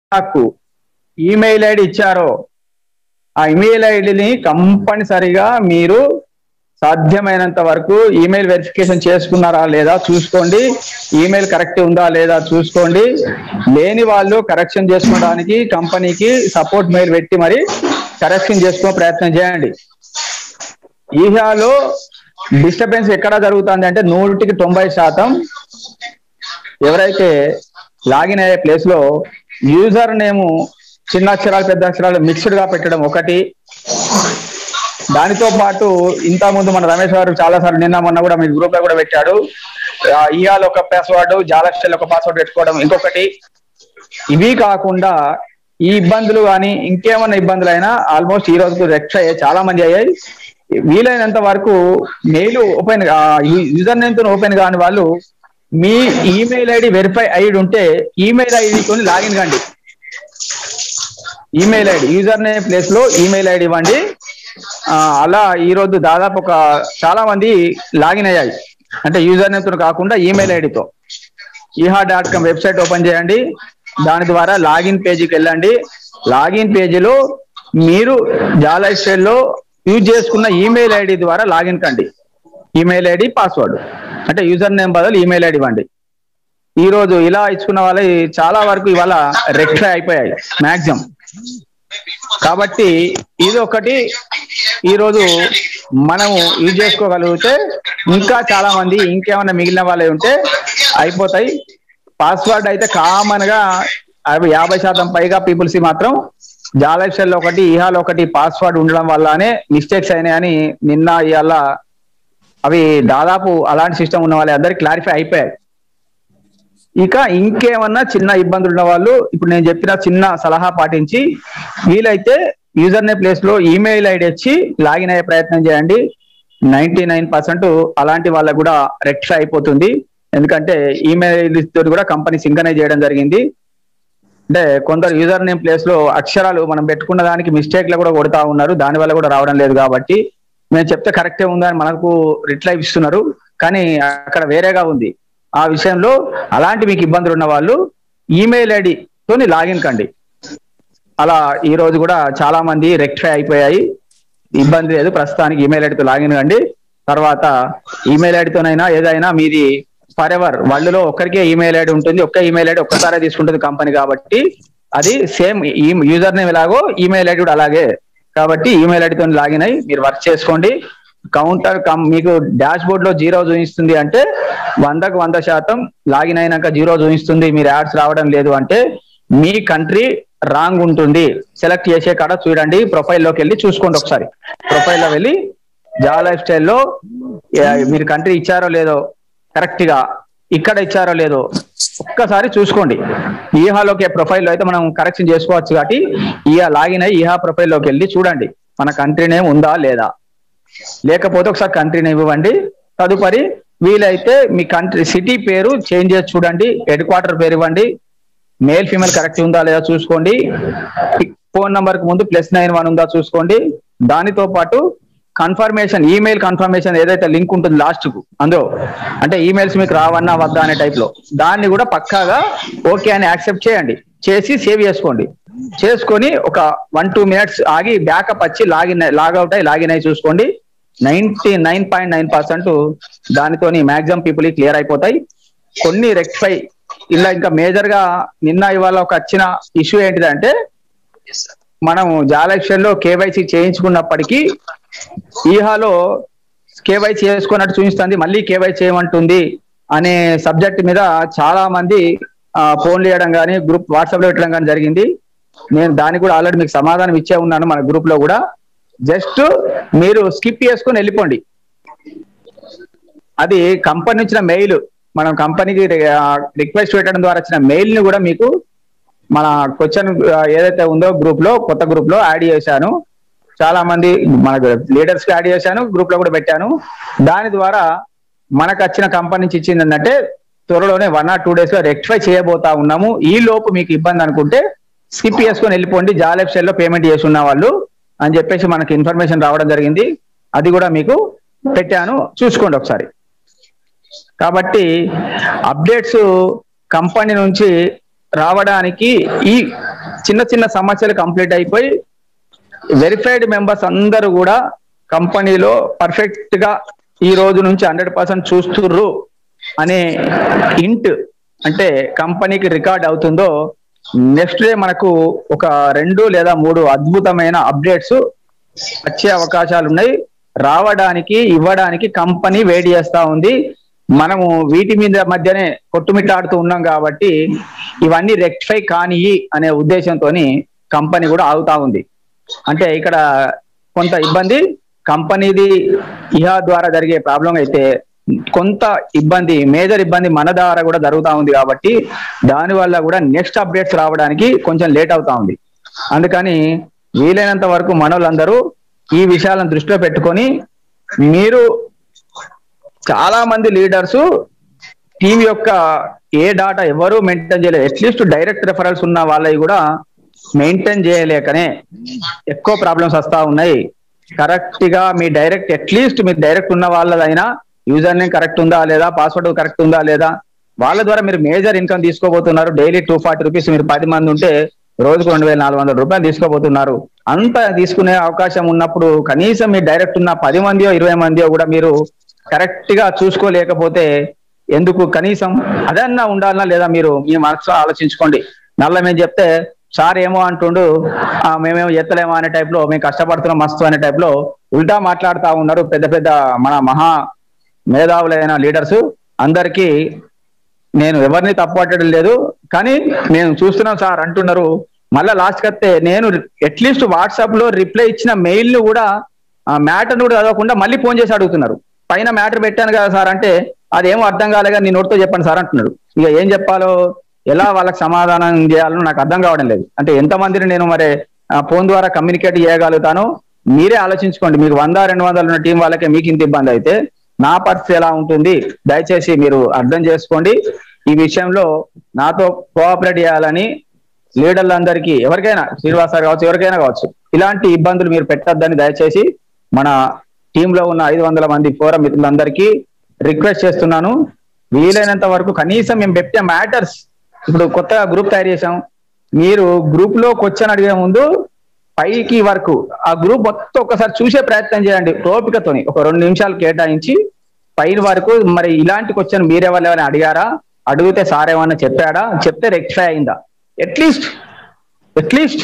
నాకు email ID ఇచ్చారో ఆ ఇమెయిల్ ఐడిని కంపల్సరిగా మీరు సాధ్యమైనంత వరకు ఈమెయిల్ వెరిఫికేషన్ చేసుకున్నారా లేదా చూసుకోండి ఈమెయిల్ కరెక్ట్ ఉందా లేదా చూసుకోండి లేని వాళ్ళు కరెక్షన్ చేసుకోవడానికి కంపెనీకి సపోర్ట్ మెయిల్ పెట్టి మరి కరెక్షన్ చేసుకునే ప్రయత్నం చేయండి ఈహాలో డిస్టర్బెన్స్ ఎక్కడ జరుగుతుంది అంటే నూటికి తొంభై శాతం ఎవరైతే లాగిన్ అయ్యే ప్లేస్ లో యూజర్ నేమ్ చిన్న అక్షరాలు పెద్ద అక్షరాలు మిక్స్డ్ గా పెట్టడం ఒకటి దానితో పాటు ఇంత ముందు మన రమేష్ గారు చాలా సార్లు నిన్న మొన్న కూడా మీ గ్రూప్ లో కూడా పెట్టాడు ఆ, ఇయాల ఒక పాస్వర్డ్ జాలస్టల్ ఒక పాస్వర్డ్ పెట్టుకోవడం ఇంకొకటి ఇవి కాకుండా ఈ ఇబ్బందులు కానీ ఇంకేమన్నా ఇబ్బందులు అయినా ఆల్మోస్ట్ ఈ రోజుకు రెక్ట్ అయ్యాయి చాలా మంది అయ్యాయి వీలైనంత వరకు మెయిల్ ఓపెన్ యూజర్ నేమ్ తో ఓపెన్ కాని వాళ్ళు మీ ఈమెయిల్ ఐడి వెరిఫై అయ్యి ఉంటే ఈమెయిల్ ఐడితో లాగిన్ కండి email ID user name place లో ఈమెయిల్ ఐడి ఇవ్వండి ఆ, అలా ఈ రోజు దాదాపు ఒక చాలా మంది లాగిన్ అయ్యాయి అంటే యూజర్ నేమ్ తో కాకుండా ఈమెయిల్ ఐడితో ఈహా డాట్ కామ్ వెబ్సైట్ ఓపెన్ చేయండి దాని ద్వారా లాగిన్ పేజీకి వెళ్ళండి లాగిన్ పేజీలో మీరు జాలా స్టైల్లో యూజ్ చేసుకున్న ఈమెయిల్ ఐడి ద్వారా లాగిన్ కండి ఈమెయిల్ ఐడి పాస్వర్డ్ అంటే యూజర్ నేమ్ బదులు ఈమెయిల్ ఐడి ఇవ్వండి ఈ రోజు ఇలా ఇచ్చుకున్న వాళ్ళ చాలా వరకు ఇవాళ రెక్టిఫై అయిపోయాయి మాక్సిమం కాబట్టి ఇది ఒకటి ఈ రోజు మనము యూజ్ చేసుకోగలిగితే ఇంకా చాలా మంది ఇంకేమైనా మిగిలిన వాళ్ళే ఉంటే అయిపోతాయి పాస్వర్డ్ అయితే కామన్ గా అవి యాభై శాతం పైగా పీపుల్స్ మాత్రం జాలక్షల్లో ఒకటి ఇహాలో ఒకటి పాస్వర్డ్ ఉండడం వల్లనే మిస్టేక్స్ అయినాయని నిన్న ఇవాళ అవి దాదాపు అలాంటి సిస్టమ్ ఉన్న వాళ్ళ అందరికి క్లారిఫై అయిపోయాయి ఇక ఇంకేమన్నా చిన్న ఇబ్బందులు ఉన్న వాళ్ళు ఇప్పుడు నేను చెప్పిన చిన్న సలహా పాటించి వీలైతే యూజర్ నే ప్లేస్ లో ఈమెయిల్ ఐడి ఇచ్చి లాగిన్ అయ్యే ప్రయత్నం చేయండి నైన్టీ నైన్ పర్సెంట్ అలాంటి వాళ్ళకు కూడా రెక్టిఫై అయిపోతుంది ఎందుకంటే ఈమెయిల్ తోటి కూడా కంపెనీ సింకనైజ్ చేయడం జరిగింది అంటే కొందరు యూజర్ నేమ్ ప్లేస్ లో అక్షరాలు మనం పెట్టుకున్న దానికి మిస్టేక్ లో కూడా కొడతా ఉన్నారు దాని వల్ల కూడా రావడం లేదు కాబట్టి మేము చెప్తే కరెక్టే ఉందని మనకు రిప్లై ఇస్తున్నారు కానీ అక్కడ వేరేగా ఉంది ఆ విషయంలో అలాంటి మీకు ఇబ్బందులు ఉన్న వాళ్ళు ఈమెయిల్ ఐడి తోని లాగిన్ కండి అలా ఈ రోజు కూడా చాలా మంది రెక్టిఫై అయిపోయాయి ఇబ్బంది లేదు ప్రస్తుతానికి ఈమెయిల్ ఐడితో లాగిన్ కండి తర్వాత ఈమెయిల్ ఐడితోనైనా ఏదైనా మీది ఫర్ ఎవర్ వరల్డ్లో ఒక్కరికే ఈమెయిల్ ఐడి ఉంటుంది ఒక్క ఈమెయిల్ ఐడి ఒక్కసారే తీసుకుంటుంది కంపెనీ కాబట్టి అది సేమ్ ఈ యూజర్ నేమ్ ఎలాగో ఈమెయిల్ ఐడి కూడా అలాగే కాబట్టి ఈమెయిల్ ఐడితో లాగిన్ అయ్యి మీరు వర్క్ చేసుకోండి కౌంటర్ కమ్ మీకు డాష్ బోర్డ్ లో జీరో చూపిస్తుంది అంటే వందకు వంద శాతం లాగిన్ అయినాక జీరో చూపిస్తుంది మీరు యాడ్స్ రావడం లేదు అంటే మీ కంట్రీ రాంగ్ ఉంటుంది సెలెక్ట్ చేసే కాడ చూడండి ప్రొఫైల్ లోకి వెళ్ళి చూసుకోండి ఒకసారి ప్రొఫైల్ లో వెళ్ళి జా లైఫ్ స్టైల్లో మీరు కంట్రీ ఇచ్చారో లేదో కరెక్ట్ గా ఇక్కడ ఇచ్చారో లేదో ఒక్కసారి చూసుకోండి ఈహాలోకి ప్రొఫైల్ లో అయితే మనం కరెక్షన్ చేసుకోవచ్చు కాబట్టి ఈహా లాగిన్ అయ్యి ఈహా ప్రొఫైల్ లోకి వెళ్ళి చూడండి మన కంట్రీ నేమ్ ఉందా లేదా లేకపోతే ఒకసారి కంట్రీ నేమ్ ఇవ్వండి తదుపరి వీలైతే మీ కంట్రీ సిటీ పేరు చేంజ్ చేసి చూడండి హెడ్ క్వార్టర్ పేరు ఇవ్వండి మేల్ ఫీమేల్ కరెక్ట్ ఉందా లేదా చూసుకోండి ఫోన్ నంబర్ కి ముందు ప్లస్ నైన్ వన్ ఉందా చూసుకోండి దానితో పాటు కన్ఫర్మేషన్ ఈమెయిల్ కన్ఫర్మేషన్ ఏదైతే లింక్ ఉంటుంది లాస్ట్ కు అందులో అంటే ఈమెయిల్స్ మీకు రావన్నా వద్దా అనే టైప్ లో దాన్ని కూడా పక్కాగా ఓకే అని యాక్సెప్ట్ చేయండి చేసి సేవ్ చేసుకోండి చేసుకొని ఒక వన్ టూ మినిట్స్ ఆగి బ్యాకప్ వచ్చి లాగిన్ లాగౌట్ అయ్యి లాగిన్ అయ్యి చూసుకోండి ninety nine point nine percent దానితోని మాక్సిమం పీపుల్ క్లియర్ అయిపోతాయి కొన్ని రెక్టిఫై ఇలా ఇంకా మేజర్ గా నిన్న ఇవాళ ఒక వచ్చిన ఇష్యూ ఏంటిదంటే మనం జాలక్షన్ లో కేవైసీ చేయించుకున్నప్పటికీ ఈహాలో కేవైసీ చేసుకున్నట్టు చూపిస్తుంది మళ్ళీ కేవైసీ చేయమంటుంది అనే సబ్జెక్ట్ మీద చాలా మంది ఫోన్లు చేయడం కానీ గ్రూప్ వాట్సాప్ లో పెట్టడం కానీ జరిగింది నేను దానికి కూడా ఆల్రెడీ మీకు సమాధానం ఇచ్చే ఉన్నాను మన గ్రూప్ లో కూడా జస్ట్ మీరు స్కిప్ చేసుకొని వెళ్ళిపోండి అది కంపెనీ ఇచ్చిన మెయిల్ మనం కంపెనీకి రిక్వెస్ట్ పెట్టడం ద్వారా వచ్చిన మెయిల్ ని కూడా మీకు మన క్వశ్చన్ ఏదైతే ఉందో గ్రూప్ లో కొత్త గ్రూప్ లో యాడ్ చేశాను చాలా మంది మన లీడర్స్ కి యాడ్ చేశాను గ్రూప్ లో కూడా పెట్టాను దాని ద్వారా మనకు వచ్చిన కంపెనీ నుంచి ఇచ్చింది ఏంటంటే త్వరలోనే వన్ ఆర్ టూ డేస్ లో రెక్టిఫై చేయబోతా ఉన్నాము ఈ లోపు మీకు ఇబ్బంది అనుకుంటే స్కిప్ చేసుకొని వెళ్ళిపోండి జాలెఫ్ లో పేమెంట్ చేసి ఉన్న వాళ్ళు అని చెప్పేసి మనకి ఇన్ఫర్మేషన్ రావడం జరిగింది అది కూడా మీకు పెట్టాను చూసుకోండి ఒకసారి కాబట్టి అప్డేట్స్ కంపెనీ నుంచి రావడానికి ఈ చిన్న చిన్న సమస్యలు కంప్లీట్ అయిపోయి వెరిఫైడ్ మెంబర్స్ అందరూ కూడా కంపెనీలో పర్ఫెక్ట్ గా ఈ రోజు నుంచి హండ్రెడ్ పర్సెంట్ చూస్తుర్రు అనే ఇంట్ అంటే కంపెనీకి రికార్డ్ అవుతుందో నెక్స్ట్ డే మనకు ఒక రెండు లేదా మూడు అద్భుతమైన అప్డేట్స్ వచ్చే అవకాశాలు ఉన్నాయి రావడానికి ఇవ్వడానికి కంపెనీ వేడి చేస్తా ఉంది మనము వీటి మీద మధ్యనే కొట్టుమిట్టాడుతూ ఉన్నాం కాబట్టి ఇవన్నీ రెక్టిఫై కాని అనే ఉద్దేశంతో కంపెనీ కూడా ఆగుతా ఉంది అంటే ఇక్కడ కొంత ఇబ్బంది కంపెనీది ఇహా ద్వారా జరిగే ప్రాబ్లం అయితే కొంత ఇబ్బంది మేజర్ ఇబ్బంది మన ద్వారా కూడా జరుగుతా ఉంది కాబట్టి దాని వల్ల కూడా నెక్స్ట్ అప్డేట్స్ రావడానికి కొంచెం లేట్ అవుతా ఉంది అందుకని వీలైనంత వరకు మనోళ్ళందరూ ఈ విషయాలను దృష్టిలో పెట్టుకొని మీరు చాలా మంది లీడర్స్ టీం యొక్క ఏ డాటా ఎవరు మెయింటైన్ చేయలేదు అట్లీస్ట్ డైరెక్ట్ రెఫరల్స్ ఉన్న వాళ్ళవి కూడా మెయింటైన్ చేయలేకనే ఎక్కువ ప్రాబ్లమ్స్ వస్తా ఉన్నాయి కరెక్ట్ గా మీ డైరెక్ట్ అట్లీస్ట్ మీరు డైరెక్ట్ ఉన్న వాళ్ళదైనా యూజర్ నేమ్ కరెక్ట్ ఉందా లేదా పాస్వర్డ్ కరెక్ట్ ఉందా లేదా వాళ్ళ ద్వారా మీరు మేజర్ ఇన్కమ్ తీసుకోబోతున్నారు డైలీ టూ ఫార్టీ రూపీస్ మీరు పది మంది ఉంటే రోజుకు రెండు వేల నాలుగు వందల రూపాయలు తీసుకోబోతున్నారు అంత తీసుకునే అవకాశం ఉన్నప్పుడు కనీసం మీరు డైరెక్ట్ ఉన్న పది మందియో ఇరవై మందియో కూడా మీరు కరెక్ట్ గా చూసుకోలేకపోతే ఎందుకు కనీసం అదన్నా ఉండాలన్నా లేదా మీరు మీ మనసులో ఆలోచించుకోండి నల్ల మేము చెప్తే సార్ ఏమో అంటుండు ఆ, మేమేమో ఎత్తలేమో అనే టైప్ లో మేము కష్టపడుతున్నాం మస్తు అనే టైప్ లో ఉల్టా మాట్లాడుతా ఉన్నారు పెద్ద పెద్ద మన మహా మేధావులైన లీడర్స్ అందరికీ నేను ఎవరిని తప్పట్టడం లేదు కానీ నేను చూస్తున్నాం సార్ అంటున్నారు మళ్ళా లాస్ట్ కత్తే నేను అట్లీస్ట్ వాట్సాప్ లో రిప్లై ఇచ్చిన మెయిల్ ను కూడా ఆ మ్యాటర్ కూడా చదవకుండా మళ్ళీ ఫోన్ చేసి అడుగుతున్నారు పైన మ్యాటర్ పెట్టాను కదా సార్ అంటే అదేమో అర్థం కాలేగా నీ నోటితో చెప్పండి సార్ అంటున్నాడు ఇక ఏం చెప్పాలో ఎలా వాళ్ళకి సమాధానం చేయాలో నాకు అర్థం కావడం లేదు అంటే ఎంతమందిని నేను మరి ఫోన్ ద్వారా కమ్యూనికేట్ చేయగలుగుతానో మీరే ఆలోచించుకోండి మీకు వంద రెండు వందలు ఉన్న టీం వాళ్ళకే మీకు ఇంత ఇబ్బంది అయితే నా పరిస్థితి ఎలా ఉంటుంది దయచేసి మీరు అర్థం చేసుకోండి ఈ విషయంలో నాతో కోఆపరేట్ చేయాలని లీడర్లందరికీ ఎవరికైనా శ్రీనివాస్ సార్ కావచ్చు ఎవరికైనా కావచ్చు ఇలాంటి ఇబ్బందులు మీరు పెట్టొద్దని దయచేసి మన టీంలో ఉన్న ఐదు వందల మంది ఫోరం మిత్రులందరికీ రిక్వెస్ట్ చేస్తున్నాను వీలైనంత వరకు కనీసం మేము పెట్టే మ్యాటర్స్ ఇప్పుడు కొత్తగా గ్రూప్ తయారు చేసాం మీరు గ్రూప్ లో క్వశ్చన్ అడిగే ముందు పైకి వరకు ఆ గ్రూప్ మొత్తం ఒకసారి చూసే ప్రయత్నం చేయండి ఓపికతోని ఒక రెండు నిమిషాలు కేటాయించి పైన వరకు మరి ఇలాంటి క్వశ్చన్ మీరెవరు ఎవరైనా అడిగారా అడిగితే సార్ ఏమన్నా చెప్పాడా చెప్తే రెక్టిఫై అయిందా అట్లీస్ట్ అట్లీస్ట్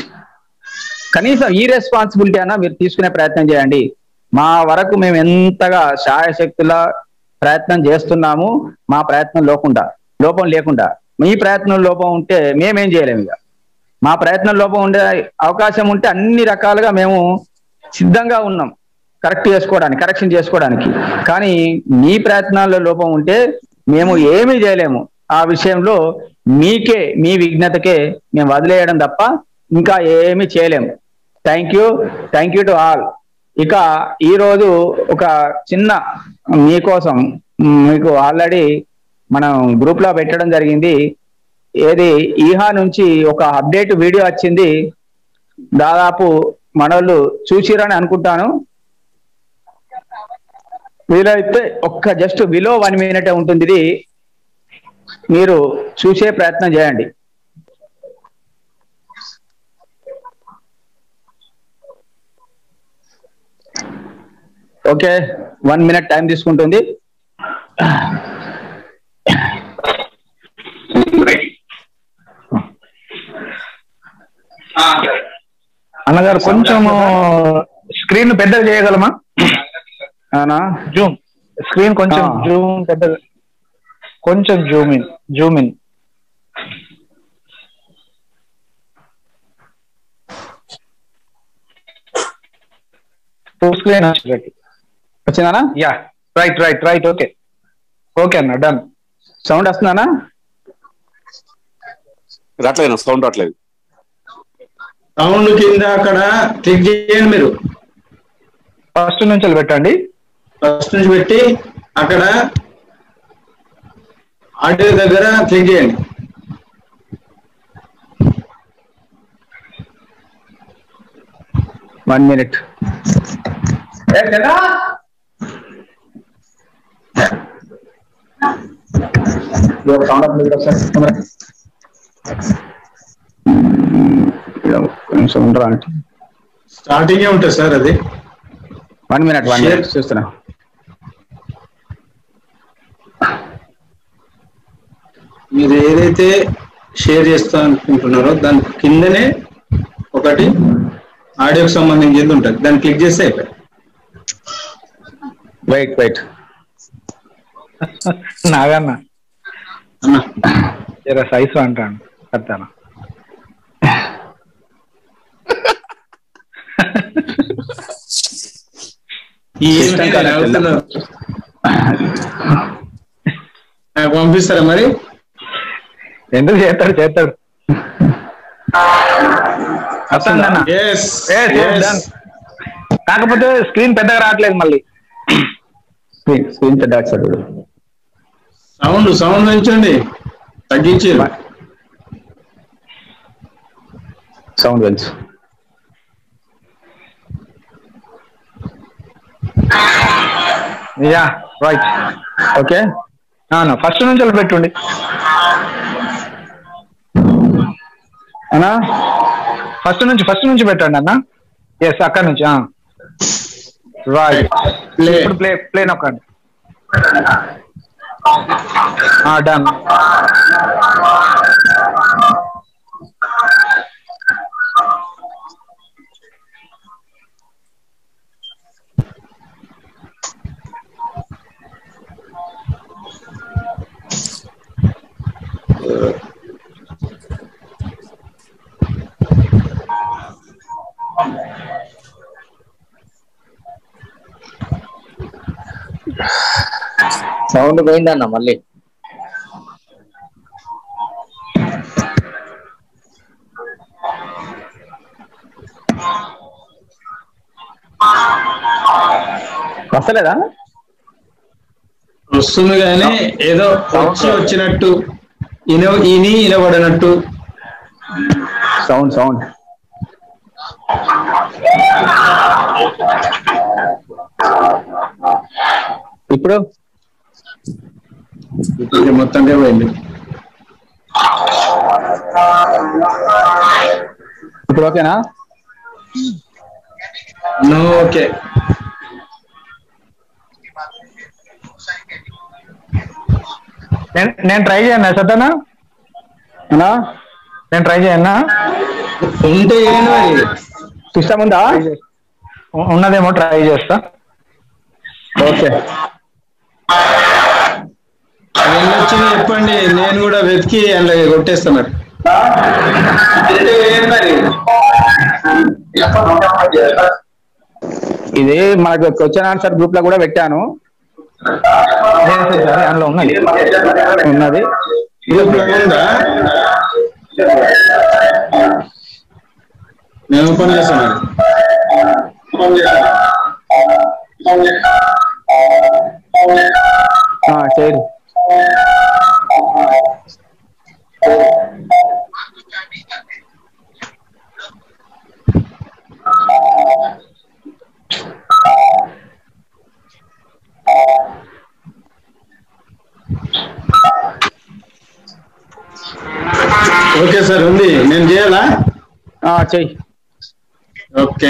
కనీసం ఈ రెస్పాన్సిబిలిటీ అన్నా మీరు తీసుకునే ప్రయత్నం చేయండి మా వరకు మేము ఎంతగా శాయశక్తుల ప్రయత్నం చేస్తున్నాము మా ప్రయత్నం లేకుండా లోపం లేకుండా మీ ప్రయత్నం లోపం ఉంటే మేమేం చేయలేము ఇక మా ప్రయత్నం లోపం ఉండే అవకాశం ఉంటే అన్ని రకాలుగా మేము సిద్ధంగా ఉన్నాం కరెక్ట్ చేసుకోవడానికి కరెక్షన్ చేసుకోవడానికి కానీ మీ ప్రయత్నాల్లో లోపం ఉంటే మేము ఏమీ చేయలేము ఆ విషయంలో మీకే మీ విఘ్నతకే మేము వదిలేయడం తప్ప ఇంకా ఏమీ చేయలేము thank you thank you to all ఇక ఈ రోజు ఒక చిన్న మీకోసం మ్, మీకు ఆల్రెడీ మనం గ్రూప్ లో పెట్టడం జరిగింది ఏది ఈహా నుంచి ఒక అప్డేట్ వీడియో వచ్చింది దాదాపు మనోళ్ళు చూసిరని అనుకుంటాను వీలైతే ఒక్క జస్ట్ బిలో వన్ మినిట్ ఉంటుంది ఇది మీరు చూసే ప్రయత్నం చేయండి ఓకే వన్ మినిట్ టైం తీసుకుంటుంది అన్నగారు కొంచెం స్క్రీన్ పెద్దగా చేయగలమా అవునా జూమ్ స్క్రీన్ కొంచెం ఆ. జూమ్ పెద్ద కొంచెం zoom in zoom in full screen వచ్చినట్టు వచ్చిందానా yeah right right right okay okay అన్న డన్ సౌండ్ వస్తుందానా రావట్లేదు సౌండ్ రావట్లేదు సౌండ్ కింద అక్కడ క్లిక్ చేయండి మీరు ఫస్ట్ నుంచి పెట్టండి ఫస్ట్ నుంచి పెట్టి అక్కడ ఆడియో దగ్గర క్లిక్ చేయండి వన్ మినిట్ సౌండ్ కొంచెం ఉండరా అంటే స్టార్టింగే ఉంటుంది సార్ అది one minute one Share. Minute చూస్తున్నా మీరు ఏదైతే షేర్ చేస్తా అనుకుంటున్నారో దాని కిందనే ఒకటి ఆడియోకి సంబంధించింది ఉంటుంది దాన్ని క్లిక్ చేస్తే అయిపోయి వెయిట్ వెయిట్ నాగన్న అన్న జర సైజు అంటాను చెప్తాను ఈ System email connect అవుతున్నారు. నాకు పంపిస్తారా మరి ఎందుకు చేస్తాడు చేస్తాడు వస్తుందన్న ఎస్ Yes, yes, done. కాకపోతే స్క్రీన్ పెద్దగా రావట్లేదు మళ్ళీ స్క్రీన్ స్క్రీన్ పెద్ద చూడు సౌండ్ సౌండ్ పెంచండి తగ్గించారు సౌండ్ పెంచు యా రైట్ ఓకే ఫస్ట్ నుంచి వెళ్ళి పెట్టుండి అన్నా ఫస్ట్ నుంచి ఫస్ట్ నుంచి పెట్టండి అన్న ఎస్ అక్కడ నుంచి రైట్ ప్లే ఇప్పుడు ప్లే ప్లే నొక్కండి డన్ సౌండ్ పోయిందన్న మళ్ళీ వస్తలేదా వస్తుంది కానీ ఏదో వచ్చి వచ్చినట్టు ఇన ఇని ఇనబడినట్టు సౌండ్ సౌండ్ ఇప్పుడు ఇది మొత్తంగా పోయింది ఇప్పుడు ఓకేనా నో ఓకే నేను నేను ట్రై చేయను సతనా అన్నా నేను ట్రై చేయన్నా ఉంటే ఏంటి మరి సిస్టమ్ ఉందా ఉ- ఉన్నదేమో ట్రై చేస్తా ఓకే అది ఎన్ని వచ్చిందో చెప్పండి నేను కూడా వెతికి అందులో కొట్టేస్తా మరి ఉంటే ఏంటి మరి ఇది మనకు క్వశ్చన్ ఆన్సర్ గ్రూప్ లో కూడా పెట్టాను Yes, yes, అదే అందులో ఉన్నది ఉన్నది గ్రూప్ లో ఉందా నేను ఓపెన్ చేస్తాను ఆ, చేయరు ఓకే సార్ ఉంది నేను చేయాలా ఆ, చెయ్యి ఓకే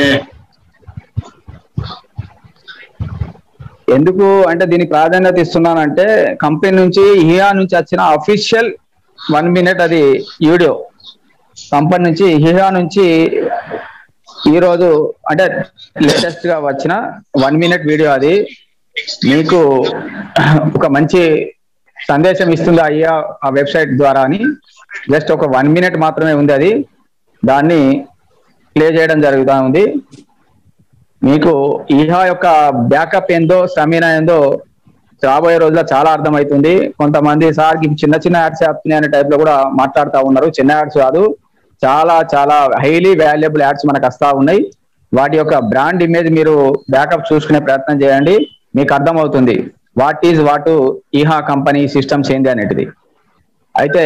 ఎందుకు అంటే దీనికి ప్రాధాన్యత ఇస్తున్నానంటే కంపెనీ నుంచి హియా నుంచి వచ్చిన అఫీషియల్ వన్ మినిట్ అది వీడియో కంపెనీ నుంచి హియా నుంచి ఈ రోజు అంటే లేటెస్ట్ గా వచ్చిన వన్ మినిట్ వీడియో అది మీకు ఒక మంచి సందేశం ఇస్తుంది ఆ హియా ఆ వెబ్సైట్ ద్వారా అని జస్ట్ ఒక వన్ మినిట్ మాత్రమే ఉంది అది దాన్ని ప్లే చేయడం జరుగుతూ ఉంది మీకు ఈహా యొక్క బ్యాకప్ ఏందో స్టమినా ఏందో రాబోయే రోజుల్లో చాలా అర్థమవుతుంది కొంతమంది సార్ ఇవి చిన్న చిన్న యాడ్స్ వస్తున్నాయి అనే టైప్ లో కూడా మాట్లాడుతూ ఉన్నారు చిన్న యాడ్స్ కాదు చాలా చాలా హైలీ వాల్యుబుల్ యాడ్స్ మనకు వస్తా ఉన్నాయి వాటి యొక్క బ్రాండ్ ఇమేజ్ మీరు బ్యాకప్ చూసుకునే ప్రయత్నం చేయండి మీకు అర్థమవుతుంది వాట్ ఈజ్ వాట్ ఈహా కంపెనీ సిస్టమ్స్ ఏంది అనేటిది అయితే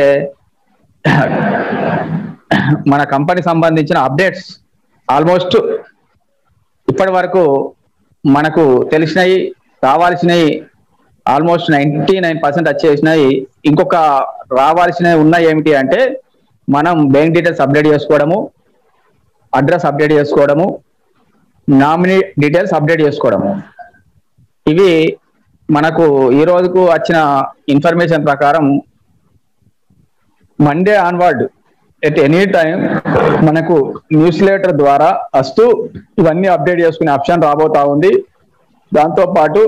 మన కంపెనీ సంబంధించిన అప్డేట్స్ ఆల్మోస్ట్ ఇప్పటి వరకు మనకు తెలిసినవి రావాల్సినవి ఆల్మోస్ట్ నైన్టీ నైన్ పర్సెంట్ వచ్చేసినాయి ఇంకొక రావాల్సినవి ఉన్నాయి ఏమిటి అంటే మనం బ్యాంక్ డీటెయిల్స్ అప్డేట్ చేసుకోవడము అడ్రస్ అప్డేట్ చేసుకోవడము నామినీ డీటెయిల్స్ అప్డేట్ చేసుకోవడము ఇవి మనకు ఈ రోజుకు వచ్చిన ఇన్ఫర్మేషన్ ప్రకారం Monday onward at any time మనకు న్యూస్ లెటర్ ద్వారా వస్తూ ఇవన్నీ అప్డేట్ చేసుకునే ఆప్షన్ రాబోతా ఉంది దాంతో పాటు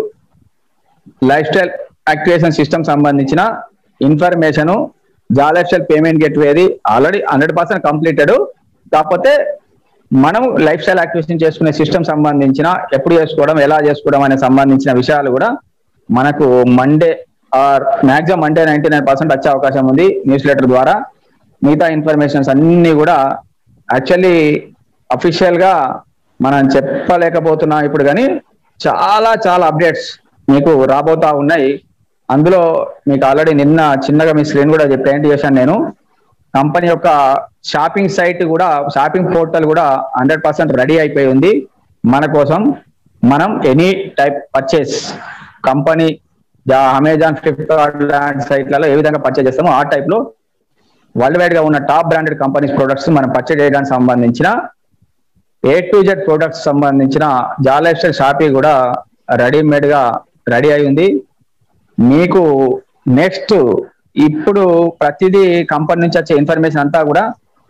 లైఫ్ స్టైల్ యాక్టివేషన్ సిస్టమ్ సంబంధించిన ఇన్ఫర్మేషన్ జాలైఫ్ స్టైల్ పేమెంట్ గేట్వేది ఆల్రెడీ హండ్రెడ్ పర్సెంట్ కంప్లీటెడ్ కాకపోతే మనం లైఫ్ స్టైల్ యాక్టివేషన్ చేసుకునే సిస్టమ్ సంబంధించిన ఎప్పుడు చేసుకోవడం ఎలా చేసుకోవడం అనే సంబంధించిన విషయాలు కూడా మనకు Monday or maximum Monday ninety nine percent వచ్చే అవకాశం ఉంది న్యూస్ లెటర్ ద్వారా మిగతా ఇన్ఫర్మేషన్స్ అన్ని కూడా యాక్చువల్లీ అఫీషియల్ గా మనం చెప్పలేకపోతున్నాం ఇప్పుడు కానీ చాలా చాలా అప్డేట్స్ మీకు రాబోతా ఉన్నాయి అందులో మీకు ఆల్రెడీ నిన్న చిన్నగా మీ స్క్రీన్ కూడా పెయింట్ చేశాను నేను కంపెనీ యొక్క షాపింగ్ సైట్ కూడా షాపింగ్ పోర్టల్ కూడా హండ్రెడ్ పర్సెంట్ రెడీ అయిపోయి ఉంది మన కోసం మనం any type purchase company Amazon Flipkart లాంటి సైట్లలో ఏ విధంగా పర్చేస్ చేస్తామో ఆ టైప్ లో వరల్డ్ వైడ్ గా ఉన్న టాప్ బ్రాండెడ్ కంపెనీస్ ప్రొడక్ట్స్ మనం పర్చేజ్ చేయడానికి సంబంధించిన ఏ టు జెడ్ ప్రొడక్ట్స్ సంబంధించిన జాలైఫ్ స్టైల్ షాపీ కూడా రెడీమేడ్ గా రెడీ అయి ఉంది మీకు నెక్స్ట్ ఇప్పుడు ప్రతిదీ కంపెనీ నుంచి వచ్చే ఇన్ఫర్మేషన్ అంతా కూడా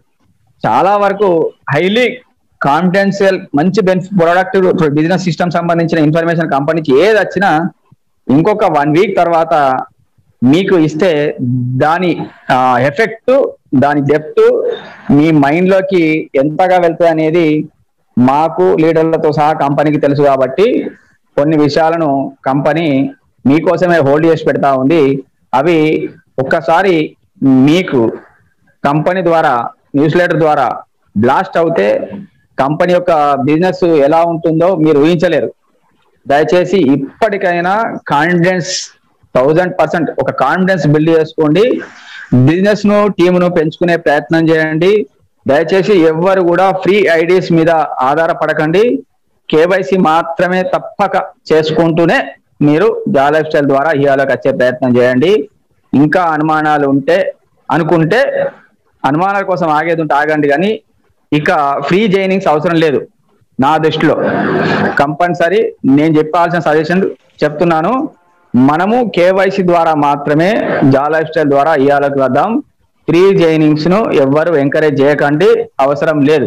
చాలా వరకు హైలీ కాన్ఫిడెన్షియల్ మంచి బెనిఫిట్ ప్రొడక్ట్ బిజినెస్ సిస్టమ్ సంబంధించిన ఇన్ఫర్మేషన్ కంపెనీకి ఏది వచ్చినా ఇంకొక వన్ వీక్ తర్వాత మీకు ఇస్తే దాని ఎఫెక్ట్ దాని డెప్త్ మీ మైండ్ లోకి ఎంతగా వెళ్తాయి అనేది మాకు లీడర్లతో సహా కంపెనీకి తెలుసు కాబట్టి కొన్ని విషయాలను కంపెనీ మీకోసమే హోల్డ్ చేసి పెడతా ఉంది అవి ఒక్కసారి మీకు కంపెనీ ద్వారా న్యూస్ లెటర్ ద్వారా బ్లాస్ట్ అవుతే కంపెనీ యొక్క బిజినెస్ ఎలా ఉంటుందో మీరు ఊహించలేరు దయచేసి ఇప్పటికైనా కాన్ఫిడెన్స్ థౌజండ్ పర్సెంట్ ఒక కాన్ఫిడెన్స్ బిల్డ్ చేసుకోండి బిజినెస్ ను టీమ్ ను పెంచుకునే ప్రయత్నం చేయండి దయచేసి ఎవ్వరు కూడా ఫ్రీ ఐడీస్ మీద ఆధారపడకండి కేవైసీ మాత్రమే తప్పక చేసుకుంటూనే మీరు జాలైఫ్ స్టైల్ ద్వారా ఇవాళకి వచ్చే ప్రయత్నం చేయండి ఇంకా అనుమానాలు ఉంటే అనుకుంటే అనుమానాల కోసం ఆగేది ఉంటే ఆగండి కానీ ఇక ఫ్రీ జైనింగ్స్ అవసరం లేదు నా దృష్టిలో కంపల్సరీ నేను చెప్పాల్సిన సజెషన్ చెప్తున్నాను మనము కేవైసీ ద్వారా మాత్రమే జా లైఫ్ స్టైల్ ద్వారా ఇవాళకి వద్దాం ఫ్రీ జైనింగ్స్ ను ఎవ్వరు ఎంకరేజ్ చేయకండి అవసరం లేదు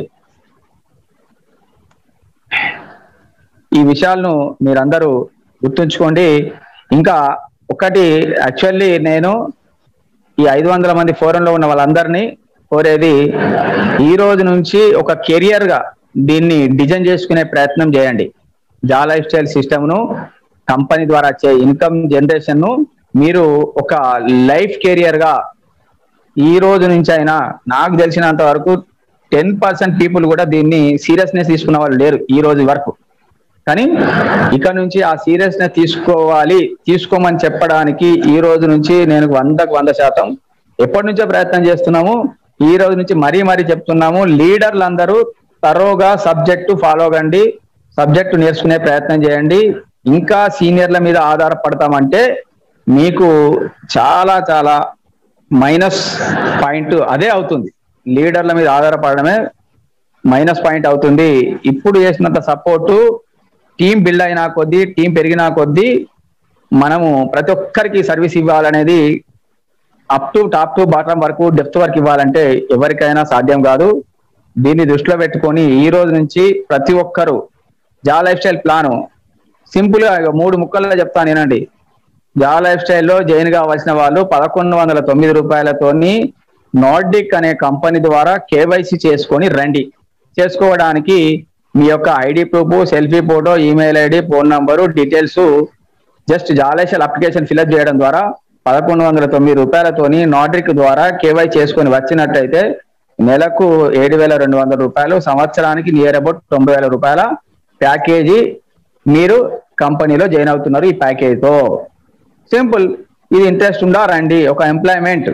ఈ విషయాలను మీరందరూ గుర్తుంచుకోండి ఇంకా ఒకటి యాక్చువల్లీ నేను ఈ ఐదు వందల మంది ఫోరంలో ఉన్న వాళ్ళందరినీ కోరేది ఈ రోజు నుంచి ఒక కెరియర్ గా దీన్ని డిజైన్ చేసుకునే ప్రయత్నం చేయండి జా లైఫ్ స్టైల్ సిస్టమ్ ను కంపెనీ ద్వారా వచ్చే ఇన్కమ్ జనరేషన్ ను మీరు ఒక లైఫ్ కెరియర్ గా ఈ రోజు నుంచి అయినా నాకు తెలిసినంత వరకు టెన్ పర్సెంట్ పీపుల్ కూడా దీన్ని సీరియస్నెస్ తీసుకున్న వాళ్ళు లేరు ఈ రోజు వరకు కానీ ఇక నుంచి ఆ సీరియస్నెస్ తీసుకోవాలి తీసుకోమని చెప్పడానికి ఈ రోజు నుంచి నేను వందకు వంద శాతం ఎప్పటి నుంచో ప్రయత్నం చేస్తున్నాము ఈ రోజు నుంచి మరీ మరీ చెప్తున్నాము లీడర్లు అందరూ తరోగా సబ్జెక్టు ఫాలో కండి సబ్జెక్టు నేర్చుకునే ప్రయత్నం చేయండి ఇంకా సీనియర్ల మీద ఆధారపడతామంటే మీకు చాలా చాలా మైనస్ పాయింట్ అదే అవుతుంది లీడర్ల మీద ఆధారపడడమే మైనస్ పాయింట్ అవుతుంది ఇప్పుడు చేసినంత సపోర్టు టీం బిల్డ్ అయినా కొద్దీ టీం పెరిగినా కొద్దీ మనము ప్రతి ఒక్కరికి సర్వీస్ ఇవ్వాలనేది up to top to bottom వరకు డెప్త్ వరకు ఇవ్వాలంటే ఎవరికైనా సాధ్యం కాదు దీన్ని దృష్టిలో పెట్టుకొని ఈ రోజు నుంచి ప్రతి ఒక్కరు జా లైఫ్ స్టైల్ ప్లాను సింపుల్ గా ఇక మూడు ముక్కల్లో చెప్తాను నేనండి జా లైఫ్ స్టైల్లో జాయిన్ కావాల్సిన వాళ్ళు పదకొండు వందల తొమ్మిది రూపాయలతోని నార్డిక్ అనే కంపెనీ ద్వారా కేవైసీ చేసుకొని రండి చేసుకోవడానికి మీ యొక్క ID proof selfie photo email ID phone number details just జాలేషల్ అప్లికేషన్ ఫిల్అప్ చేయడం ద్వారా పదకొండు వందల తొమ్మిది రూపాయలతోని నాడ్రిక్ ద్వారా కేవై చేసుకొని వచ్చినట్టయితే నెలకు ఏడు వేల రెండు వందల రూపాయలు సంవత్సరానికి నియర్ అబౌట్ తొంభై వేల రూపాయల ప్యాకేజీ మీరు కంపెనీలో జాయిన్ అవుతున్నారు ఈ ప్యాకేజీతో సింపుల్ ఇది ఇంట్రెస్ట్ ఉందా రండి ఒక ఎంప్లాయ్మెంట్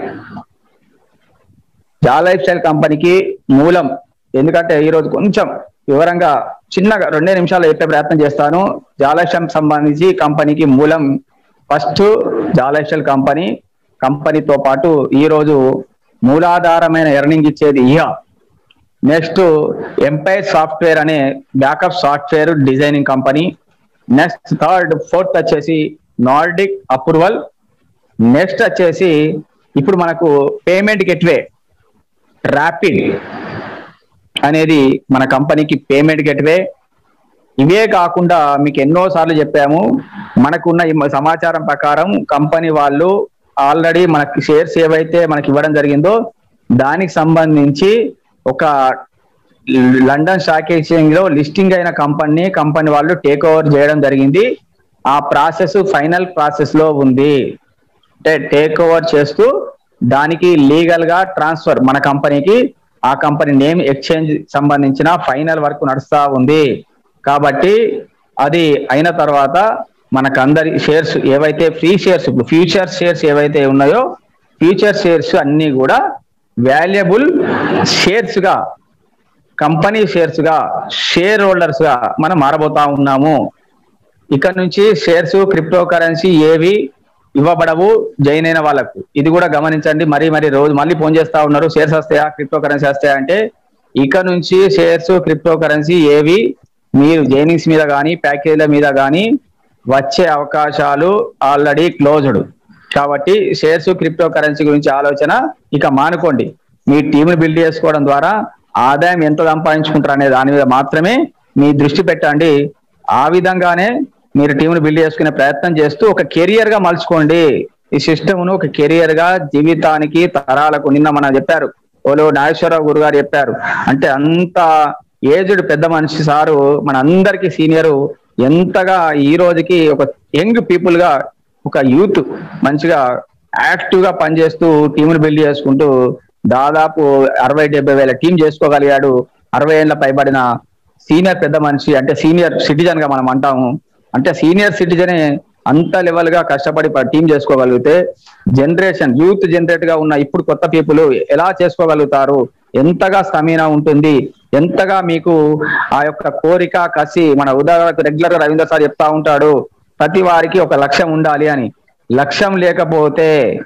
జా లైఫ్ స్టైల్ కంపెనీకి మూలం ఎందుకంటే ఈ రోజు కొంచెం వివరంగా చిన్నగా రెండే నిమిషాలు చెప్పే ప్రయత్నం చేస్తాను జా లైఫ్ స్టైల్ సంబంధించి కంపెనీకి మూలం ఫస్ట్ జా లైఫ్ స్టైల్ కంపెనీ కంపెనీతో పాటు ఈ రోజు మూలాధారమైన ఎర్నింగ్ ఇచ్చేది ఇహ నెక్స్ట్ ఎంపైర్ సాఫ్ట్వేర్ అనే backup software designing company next third fourth వచ్చేసి నార్డిక్ అప్రూవల్ నెక్స్ట్ వచ్చేసి ఇప్పుడు మనకు పేమెంట్ గెట్వే ర్యాపిడ్ అనేది మన కంపెనీకి పేమెంట్ గెట్వే ఇవే కాకుండా మీకు ఎన్నో సార్లు చెప్పాము మనకున్న ఈ సమాచారం ప్రకారం కంపెనీ వాళ్ళు ఆల్రెడీ మనకి షేర్స్ ఏవైతే మనకి ఇవ్వడం జరిగిందో దానికి సంబంధించి ఒక లండన్ స్టాక్ ఎక్స్చేంజ్ లో లిస్టింగ్ అయిన కంపెనీ కంపెనీ వాళ్ళు టేక్ ఓవర్ చేయడం జరిగింది ఆ ప్రాసెస్ ఫైనల్ ప్రాసెస్ లో ఉంది అంటే టేక్ ఓవర్ చేస్తూ దానికి లీగల్ గా ట్రాన్స్ఫర్ మన కంపెనీకి ఆ కంపెనీ నేమ్ ఎక్స్చేంజ్ సంబంధించిన ఫైనల్ వర్క్ నడుస్తా ఉంది కాబట్టి అది అయిన తర్వాత మనకు అందరి షేర్స్ ఏవైతే ఫ్రీ షేర్స్ ఇప్పుడు ఫ్యూచర్ షేర్స్ ఏవైతే ఉన్నాయో ఫ్యూచర్ షేర్స్ అన్ని కూడా వాల్యుబుల్ షేర్స్ గా కంపెనీ షేర్స్ గా షేర్ హోల్డర్స్ గా మనం మారబోతా ఉన్నాము ఇక్కడ నుంచి షేర్స్ క్రిప్టో కరెన్సీ ఏవి ఇవ్వబడవు జైన్ అయిన వాళ్ళకు ఇది కూడా గమనించండి మరీ మరీ రోజు మళ్ళీ ఫోన్ చేస్తా ఉన్నారు షేర్స్ వస్తాయా క్రిప్టో కరెన్సీ వస్తాయా అంటే ఇక్కడ నుంచి షేర్స్ క్రిప్టో కరెన్సీ ఏవి మీరు జైనింగ్స్ మీద కానీ ప్యాకేజీల మీద కానీ వచ్చే అవకాశాలు ఆల్రెడీ క్లోజ్డ్ కాబట్టి షేర్స్ క్రిప్టో కరెన్సీ గురించి ఆలోచన ఇక మానుకోండి మీ టీంని బిల్డ్ చేసుకోవడం ద్వారా ఆదాయం ఎంత సంపాదించుకుంటారు అనే దాని మీద మాత్రమే మీ దృష్టి పెట్టండి ఆ విధంగానే మీరు టీంను బిల్డ్ చేసుకునే ప్రయత్నం చేస్తూ ఒక కెరియర్ గా మలుచుకోండి ఈ సిస్టమ్ను ఒక కెరియర్ గా జీవితానికి తరాలకు నిన్న మన చెప్పారు ఓలో నాగేశ్వరరావు గురు గారు చెప్పారు అంటే అంత ఏజ్డ్ పెద్ద మనిషి సారు మన అందరికి సీనియర్ ఎంతగా ఈ రోజుకి ఒక యంగ్ పీపుల్ గా ఒక యూత్ మంచిగా యాక్టివ్ గా పనిచేస్తూ టీంను బిల్డ్ చేసుకుంటూ దాదాపు అరవై డెబ్బై వేల టీం చేసుకోగలిగాడు అరవై ఏళ్ళ పైబడిన సీనియర్ పెద్ద మనిషి అంటే సీనియర్ సిటిజన్ గా మనం అంటాము అంటే సీనియర్ సిటిజనే అంత లెవెల్ గా కష్టపడి టీం చేసుకోగలిగితే జనరేషన్ యూత్ జనరేట్ గా ఉన్న ఇప్పుడు కొత్త పీపుల్ ఎలా చేసుకోగలుగుతారు ఎంతగా స్టమీనా ఉంటుంది ఎంతగా మీకు ఆ యొక్క కోరిక కసి మన ఉదాహరణకు రెగ్యులర్ గా రవీంద్ర సార్ చెప్తా ఉంటాడు ప్రతి వారికి ఒక లక్ష్యం ఉండాలి అని లక్ష్యం లేకపోతే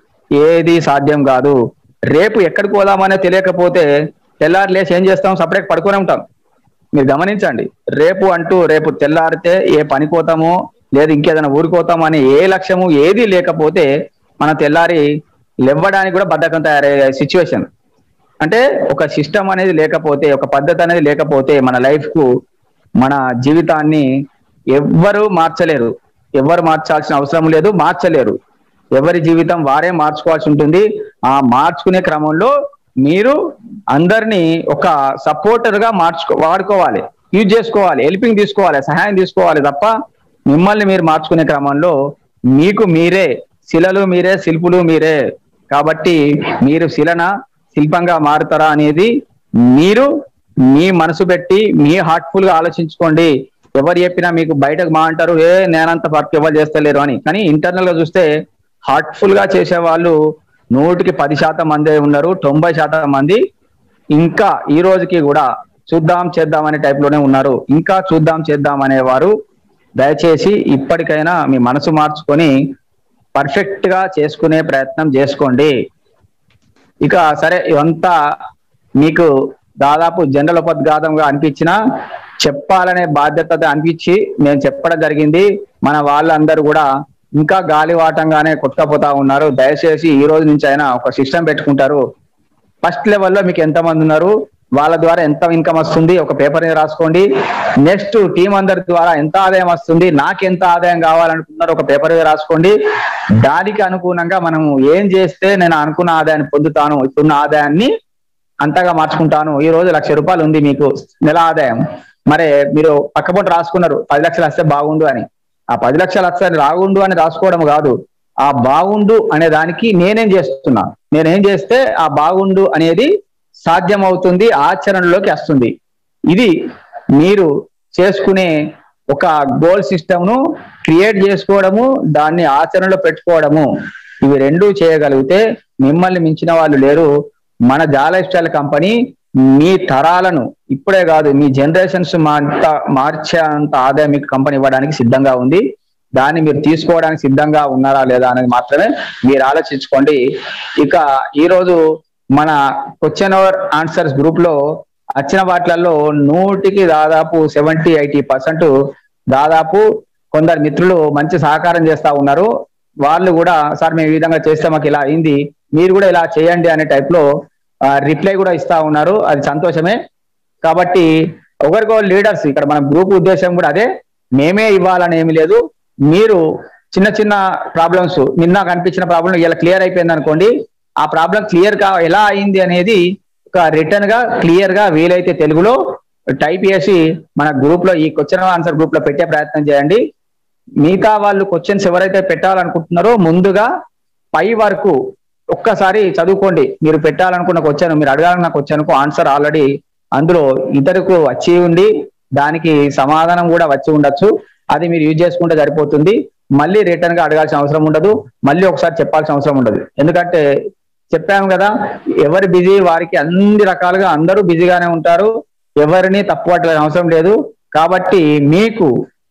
ఏది సాధ్యం కాదు రేపు ఎక్కడికి పోదామనే తెలియకపోతే తెల్లారి లేచి ఏం చేస్తాం సపరేట్ పడుకొని ఉంటాం మీరు గమనించండి రేపు అంటూ రేపు తెల్లారితే ఏ పని పోతామో లేదు ఇంకేదైనా ఊరుకోతామో అనే ఏ లక్ష్యము ఏది లేకపోతే మన తెల్లారి లేవ్వడానికి కూడా బద్ధకం తయారయ్యే సిచ్యువేషన్ అంటే ఒక సిస్టమ్ అనేది లేకపోతే ఒక పద్ధతి అనేది లేకపోతే మన లైఫ్ కు మన జీవితాన్ని ఎవ్వరు మార్చలేరు ఎవ్వరు మార్చాల్సిన అవసరం లేదు మార్చలేరు ఎవరి జీవితం వారే మార్చుకోవాల్సి ఉంటుంది ఆ మార్చుకునే క్రమంలో మీరు అందరినీ ఒక సపోర్టర్ గా మార్చుకో వాడుకోవాలి యూజ్ చేసుకోవాలి హెల్పింగ్ తీసుకోవాలి సహాయం తీసుకోవాలి తప్ప మిమ్మల్ని మీరు మార్చుకునే క్రమంలో మీకు మీరే శిలలు మీరే శిల్పులు మీరే కాబట్టి మీరు శిలన శిల్పంగా మారుతారా అనేది మీరు మీ మనసు పెట్టి మీ హార్ట్ఫుల్ గా ఆలోచించుకోండి ఎవరు చెప్పినా మీకు బయటకు మా అంటారు ఏ నేనంత వర్క్ ఎవరు చేస్తలేరు అని కానీ ఇంటర్నల్ గా చూస్తే హార్ట్ఫుల్ గా చేసే వాళ్ళు నూటికి పది శాతం మందే ఉన్నారు తొంభై శాతం మంది ఇంకా ఈ రోజుకి కూడా చూద్దాం చేద్దాం అనే టైప్ లోనే ఉన్నారు ఇంకా చూద్దాం చేద్దాం అనేవారు దయచేసి ఇప్పటికైనా మీ మనసు మార్చుకొని పర్ఫెక్ట్ గా చేసుకునే ప్రయత్నం చేసుకోండి ఇక సరే ఇదంతా మీకు దాదాపు జనరల్ ఉపద్ఘాతంగా అనిపించినా చెప్పాలనే బాధ్యత అనిపించి నేను చెప్పడం జరిగింది మన వాళ్ళందరూ కూడా ఇంకా గాలివాటంగానే కొట్టకపోతా ఉన్నారు దయచేసి ఈ రోజు నుంచి అయినా ఒక సిస్టమ్ పెట్టుకుంటారు ఫస్ట్ లెవెల్లో మీకు ఎంత మంది ఉన్నారు వాళ్ళ ద్వారా ఎంత ఇన్కమ్ వస్తుంది ఒక పేపర్ మీద రాసుకోండి నెక్స్ట్ టీం అందరి ద్వారా ఎంత ఆదాయం వస్తుంది నాకు ఎంత ఆదాయం కావాలనుకున్నారు ఒక పేపర్ మీద రాసుకోండి దానికి అనుగుణంగా మనం ఏం చేస్తే నేను అనుకున్న ఆదాయాన్ని పొందుతాను ఇప్పుడున్న ఆదాయాన్ని అంతగా మార్చుకుంటాను ఈ రోజు లక్ష రూపాయలు ఉంది మీకు నెల ఆదాయం మరి మీరు పక్కపొంట రాసుకున్నారు పది లక్షలు వస్తే బాగుండు అని ఆ పది లక్షలు వస్తే రాగుండు అని రాసుకోవడం కాదు ఆ బాగుండు అనే దానికి నేనేం చేస్తున్నా నేనేం చేస్తే ఆ బాగుండు అనేది సాధ్యం అవుతుంది ఆచరణలోకి వస్తుంది ఇది మీరు చేసుకునే ఒక గోల్ సిస్టమ్ ను క్రియేట్ చేసుకోవడము దాన్ని ఆచరణలో పెట్టుకోవడము ఇవి రెండు చేయగలిగితే మిమ్మల్ని మించిన వాళ్ళు లేరు మన జాలైఫ్ స్టైల్ కంపెనీ మీ తరాలను ఇప్పుడే కాదు మీ జనరేషన్స్ అంత మార్చే అంత ఆదాయం మీకు కంపెనీ ఇవ్వడానికి సిద్ధంగా ఉంది దాన్ని మీరు తీసుకోవడానికి సిద్ధంగా ఉన్నారా లేదా అనేది మాత్రమే మీరు ఆలోచించుకోండి ఇక ఈ రోజు మన క్వశ్చన్ అవర్ ఆన్సర్స్ గ్రూప్ లో వచ్చిన వాటిలలో నూటికి దాదాపు సెవెంటీ ఎయిటీ పర్సెంట్ దాదాపు కొందరు మిత్రులు మంచి సహకారం చేస్తా ఉన్నారు వాళ్ళు కూడా సార్ మేము ఈ విధంగా చేస్తే మాకు ఇలా అయింది మీరు కూడా ఇలా చేయండి అనే టైప్ లో రిప్లై కూడా ఇస్తా ఉన్నారు అది సంతోషమే కాబట్టి ఒకరికో లీడర్స్ ఇక్కడ మన గ్రూప్ ఉద్దేశం కూడా అదే మేమే ఇవ్వాలని ఏమి లేదు మీరు చిన్న చిన్న ప్రాబ్లమ్స్ నిన్న కనిపించిన ప్రాబ్లం ఇలా క్లియర్ అయిపోయింది అనుకోండి ఆ ప్రాబ్లం క్లియర్ కా ఎలా అయింది అనేది ఒక రిటర్న్ గా క్లియర్ గా వీలైతే తెలుగులో టైప్ చేసి మన గ్రూప్ లో ఈ క్వశ్చన్ ఆన్సర్ గ్రూప్ లో పెట్టే ప్రయత్నం చేయండి మిగతా వాళ్ళు క్వశ్చన్స్ ఎవరైతే పెట్టాలనుకుంటున్నారో ముందుగా పై వరకు ఒక్కసారి చదువుకోండి మీరు పెట్టాలనుకున్న క్వశ్చన్ మీరు అడగాలన్న క్వశ్చన్ కు ఆన్సర్ ఆల్రెడీ అందులో ఇతరుకు వచ్చి ఉండి దానికి సమాధానం కూడా వచ్చి ఉండొచ్చు అది మీరు యూజ్ చేసుకుంటే సరిపోతుంది మళ్ళీ రిటర్న్ గా అడగాల్సిన అవసరం ఉండదు మళ్ళీ ఒకసారి చెప్పాల్సిన అవసరం ఉండదు ఎందుకంటే చెప్పాము కదా ఎవరి బిజీ వారికి అన్ని రకాలుగా అందరూ బిజీగానే ఉంటారు ఎవరిని తప్పు పట్టాల్సిన అవసరం లేదు కాబట్టి మీకు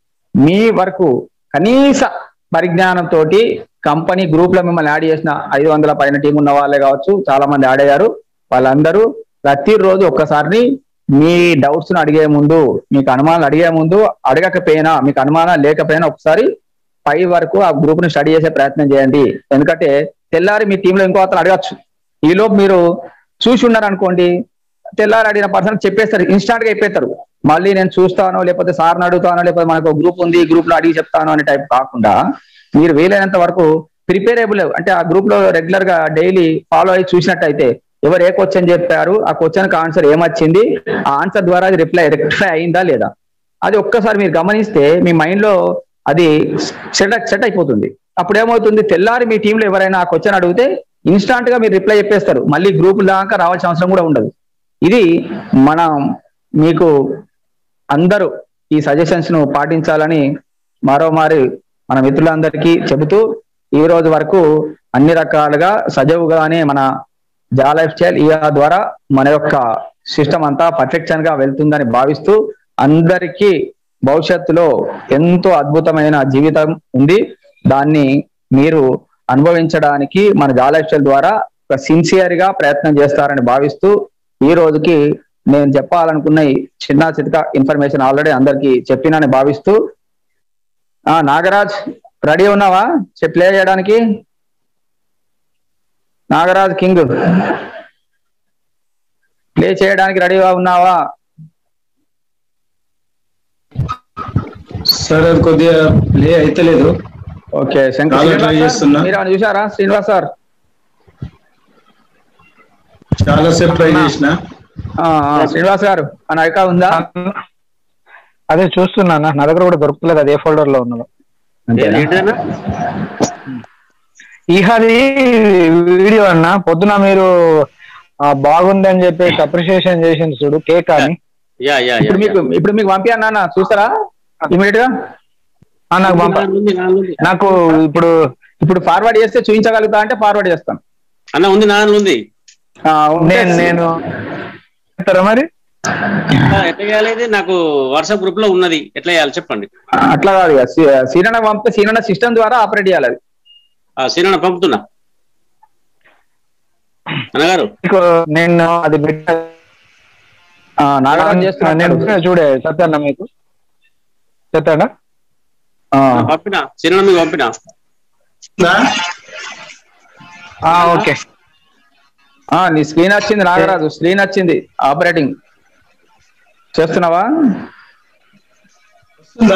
మీ వరకు కనీస పరిజ్ఞానంతో కంపెనీ గ్రూప్ లో మిమ్మల్ని యాడ్ చేసిన ఐదు వందల పైన టీం ఉన్న వాళ్ళే కావచ్చు చాలా మంది యాడ్ అయ్యారు వాళ్ళందరూ ప్రతిరోజు ఒక్కసారి మీ డౌట్స్ ను అడిగే ముందు మీకు అనుమానాలు అడిగే ముందు అడగకపోయినా మీకు అనుమానాలు లేకపోయినా ఒకసారి పై వరకు ఆ గ్రూప్ ను స్టడీ చేసే ప్రయత్నం చేయండి ఎందుకంటే తెల్లారి మీ టీంలో ఇంకో అతను అడగచ్చు ఈలోపు మీరు చూసి ఉన్నారు అనుకోండి తెల్లారి అడిగిన పర్సన్ చెప్పేస్తారు ఇన్స్టాంట్ గా చెప్పేస్తారు మళ్ళీ నేను చూస్తాను లేకపోతే సార్ని అడుగుతాను లేకపోతే మనకు గ్రూప్ ఉంది గ్రూప్ లో అడిగి చెప్తాను అనే టైప్ కాకుండా మీరు వీలైనంత వరకు ప్రిపేరబుల్ అంటే ఆ గ్రూప్ లో రెగ్యులర్ గా డైలీ ఫాలో అయ్యి చూసినట్టయితే ఎవరు ఏ క్వశ్చన్ చెప్పారు ఆ క్వశ్చన్ కి ఆన్సర్ ఏమొచ్చింది ఆ ఆన్సర్ ద్వారా అది రిప్లై రెక్టిఫై అయిందా లేదా అది ఒక్కసారి మీరు గమనిస్తే మీ మైండ్ లో అది సెట్ సెట్ అయిపోతుంది అప్పుడు ఏమవుతుంది తెల్లారి మీ టీంలో ఎవరైనా ఆ క్వశ్చన్ అడిగితే ఇన్స్టాంట్ గా మీరు రిప్లై చెప్పేస్తారు మళ్ళీ గ్రూప్ దాకా రావాల్సిన అవసరం కూడా ఉండదు ఇది మనం మీకు అందరూ ఈ సజెషన్స్ ను పాటించాలని మరోమారి మన మిత్రులందరికీ చెబుతూ ఈ రోజు వరకు అన్ని రకాలుగా సజావుగానే మన జా లైఫ్ స్టైల్ ఈ ద్వారా మన యొక్క సిస్టమ్ అంతా పర్ఫెక్షన్ గా వెళ్తుందని భావిస్తూ అందరికీ భవిష్యత్తులో ఎంతో అద్భుతమైన జీవితం ఉంది దాన్ని మీరు అనుభవించడానికి మన జా లైఫ్ స్టైల్ ద్వారా ఒక సిన్సియర్ గా ప్రయత్నం చేస్తారని భావిస్తూ ఈ రోజుకి నేను చెప్పాలనుకున్న ఈ చిన్న చితక ఇన్ఫర్మేషన్ ఆల్రెడీ అందరికి చెప్పినని భావిస్తూ ఆ నాగరాజ్ రెడీ ఉన్నావా ప్లే చేయడానికి నాగరాజ్ కింగ్ ప్లే చేయడానికి రెడీగా ఉన్నావా సార్ అది కొద్దిగా ప్లే అయితలేదు ఓకే శంకర్ చాలా try శ్రీనివాస్ సార్, చేస్తున్నా. మీరు ఏమైనా చూసారా శ్రీనివాస్ సార్ చాలా సేపు ట్రై చేసిన ఆ, ఆ, శ్రీనివాస్ గారు మన ఐకా ఉందా అదే చూస్తున్నా అన్న. నా దగ్గర కూడా దొరుకుతలేదు అదే ఫోల్డర్ లో ఉన్నదో అంతేనా? ఏంటన్నా ఈహాది వీడియో అన్న పొద్దున మీరు ఆ, బాగుంది అని చెప్పేసి అప్రిషియేషన్ చేసింది చూడు కేక్ అని యా యా ఇప్పుడు మీకు ఇప్పుడు మీకు పంపించాను నాన్న చూస్తారా ఇమీడియట్ గా ఆ, నాకు పంప నాకు ఇప్పుడు ఇప్పుడు ఫార్వర్డ్ చేస్తే చూపించగలుగుతా అంటే ఫార్వర్డ్ చేస్తాను అన్న ఉంది నా దాంట్లో ఉంది ఆ, ఉంటే నేను నేను చెప్తారా మరి ఆ, ఎట్లా చేయాలి ఇది? నాకు వాట్సాప్ గ్రూప్ లో ఉన్నది ఎట్లా చేయాలి చెప్పండి అట్లా కాదు ఇక. సీ- సీనన్న పంపితే సీనన్న సిస్టమ్ ద్వారా ఆపరేట్ చేయాలి అది ఆ సీనన్న పంపుతున్నా అన్నగారు మీకు నేను అది పెట్ట- ఆ, నాగరాజు నేను చేస్తున్నాడు చూడే చెప్తానా మీకు చెప్తాడా ఆ, పంపినా సీనన్న మీకు పంపినా ఆ, ఓకే ఆ, నీ స్క్రీన్ వచ్చింది నాగరాజు స్క్రీన్ వచ్చింది ఆపరేటింగ్ చేస్తున్నావా వస్తుందా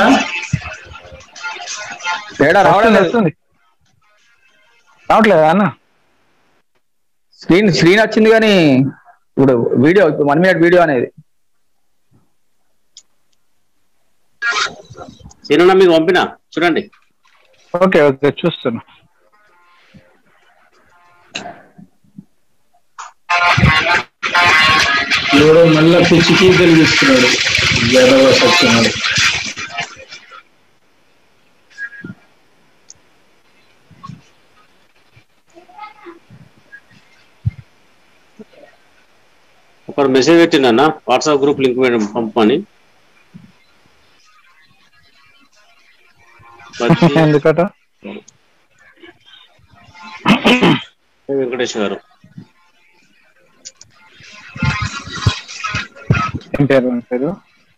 తేడా రావడం వస్తుంది లేదు వస్తుంది రావట్లేదా అన్న స్క్రీన్ స్క్రీన్ వచ్చింది కానీ ఇప్పుడు వీడియో ఇప్పుడు వన్ మినిట్ వీడియో అనేది సీనన్న మీకు పంపినా చూడండి ఓకే ఓకే చూస్తున్నా ఎవడో మళ్ళా పిచ్చికి తెలిగిస్తున్నాడు జడవ సత్యనాడు ఒకరు మెసేజ్ పెట్టిండన్న వాట్సాప్ గ్రూప్ లింక్ పెట్ట- పంపమని బజ్జీ ఎందుకట వెంకటేష్ గారు ఏం పేరు ఏం పేరు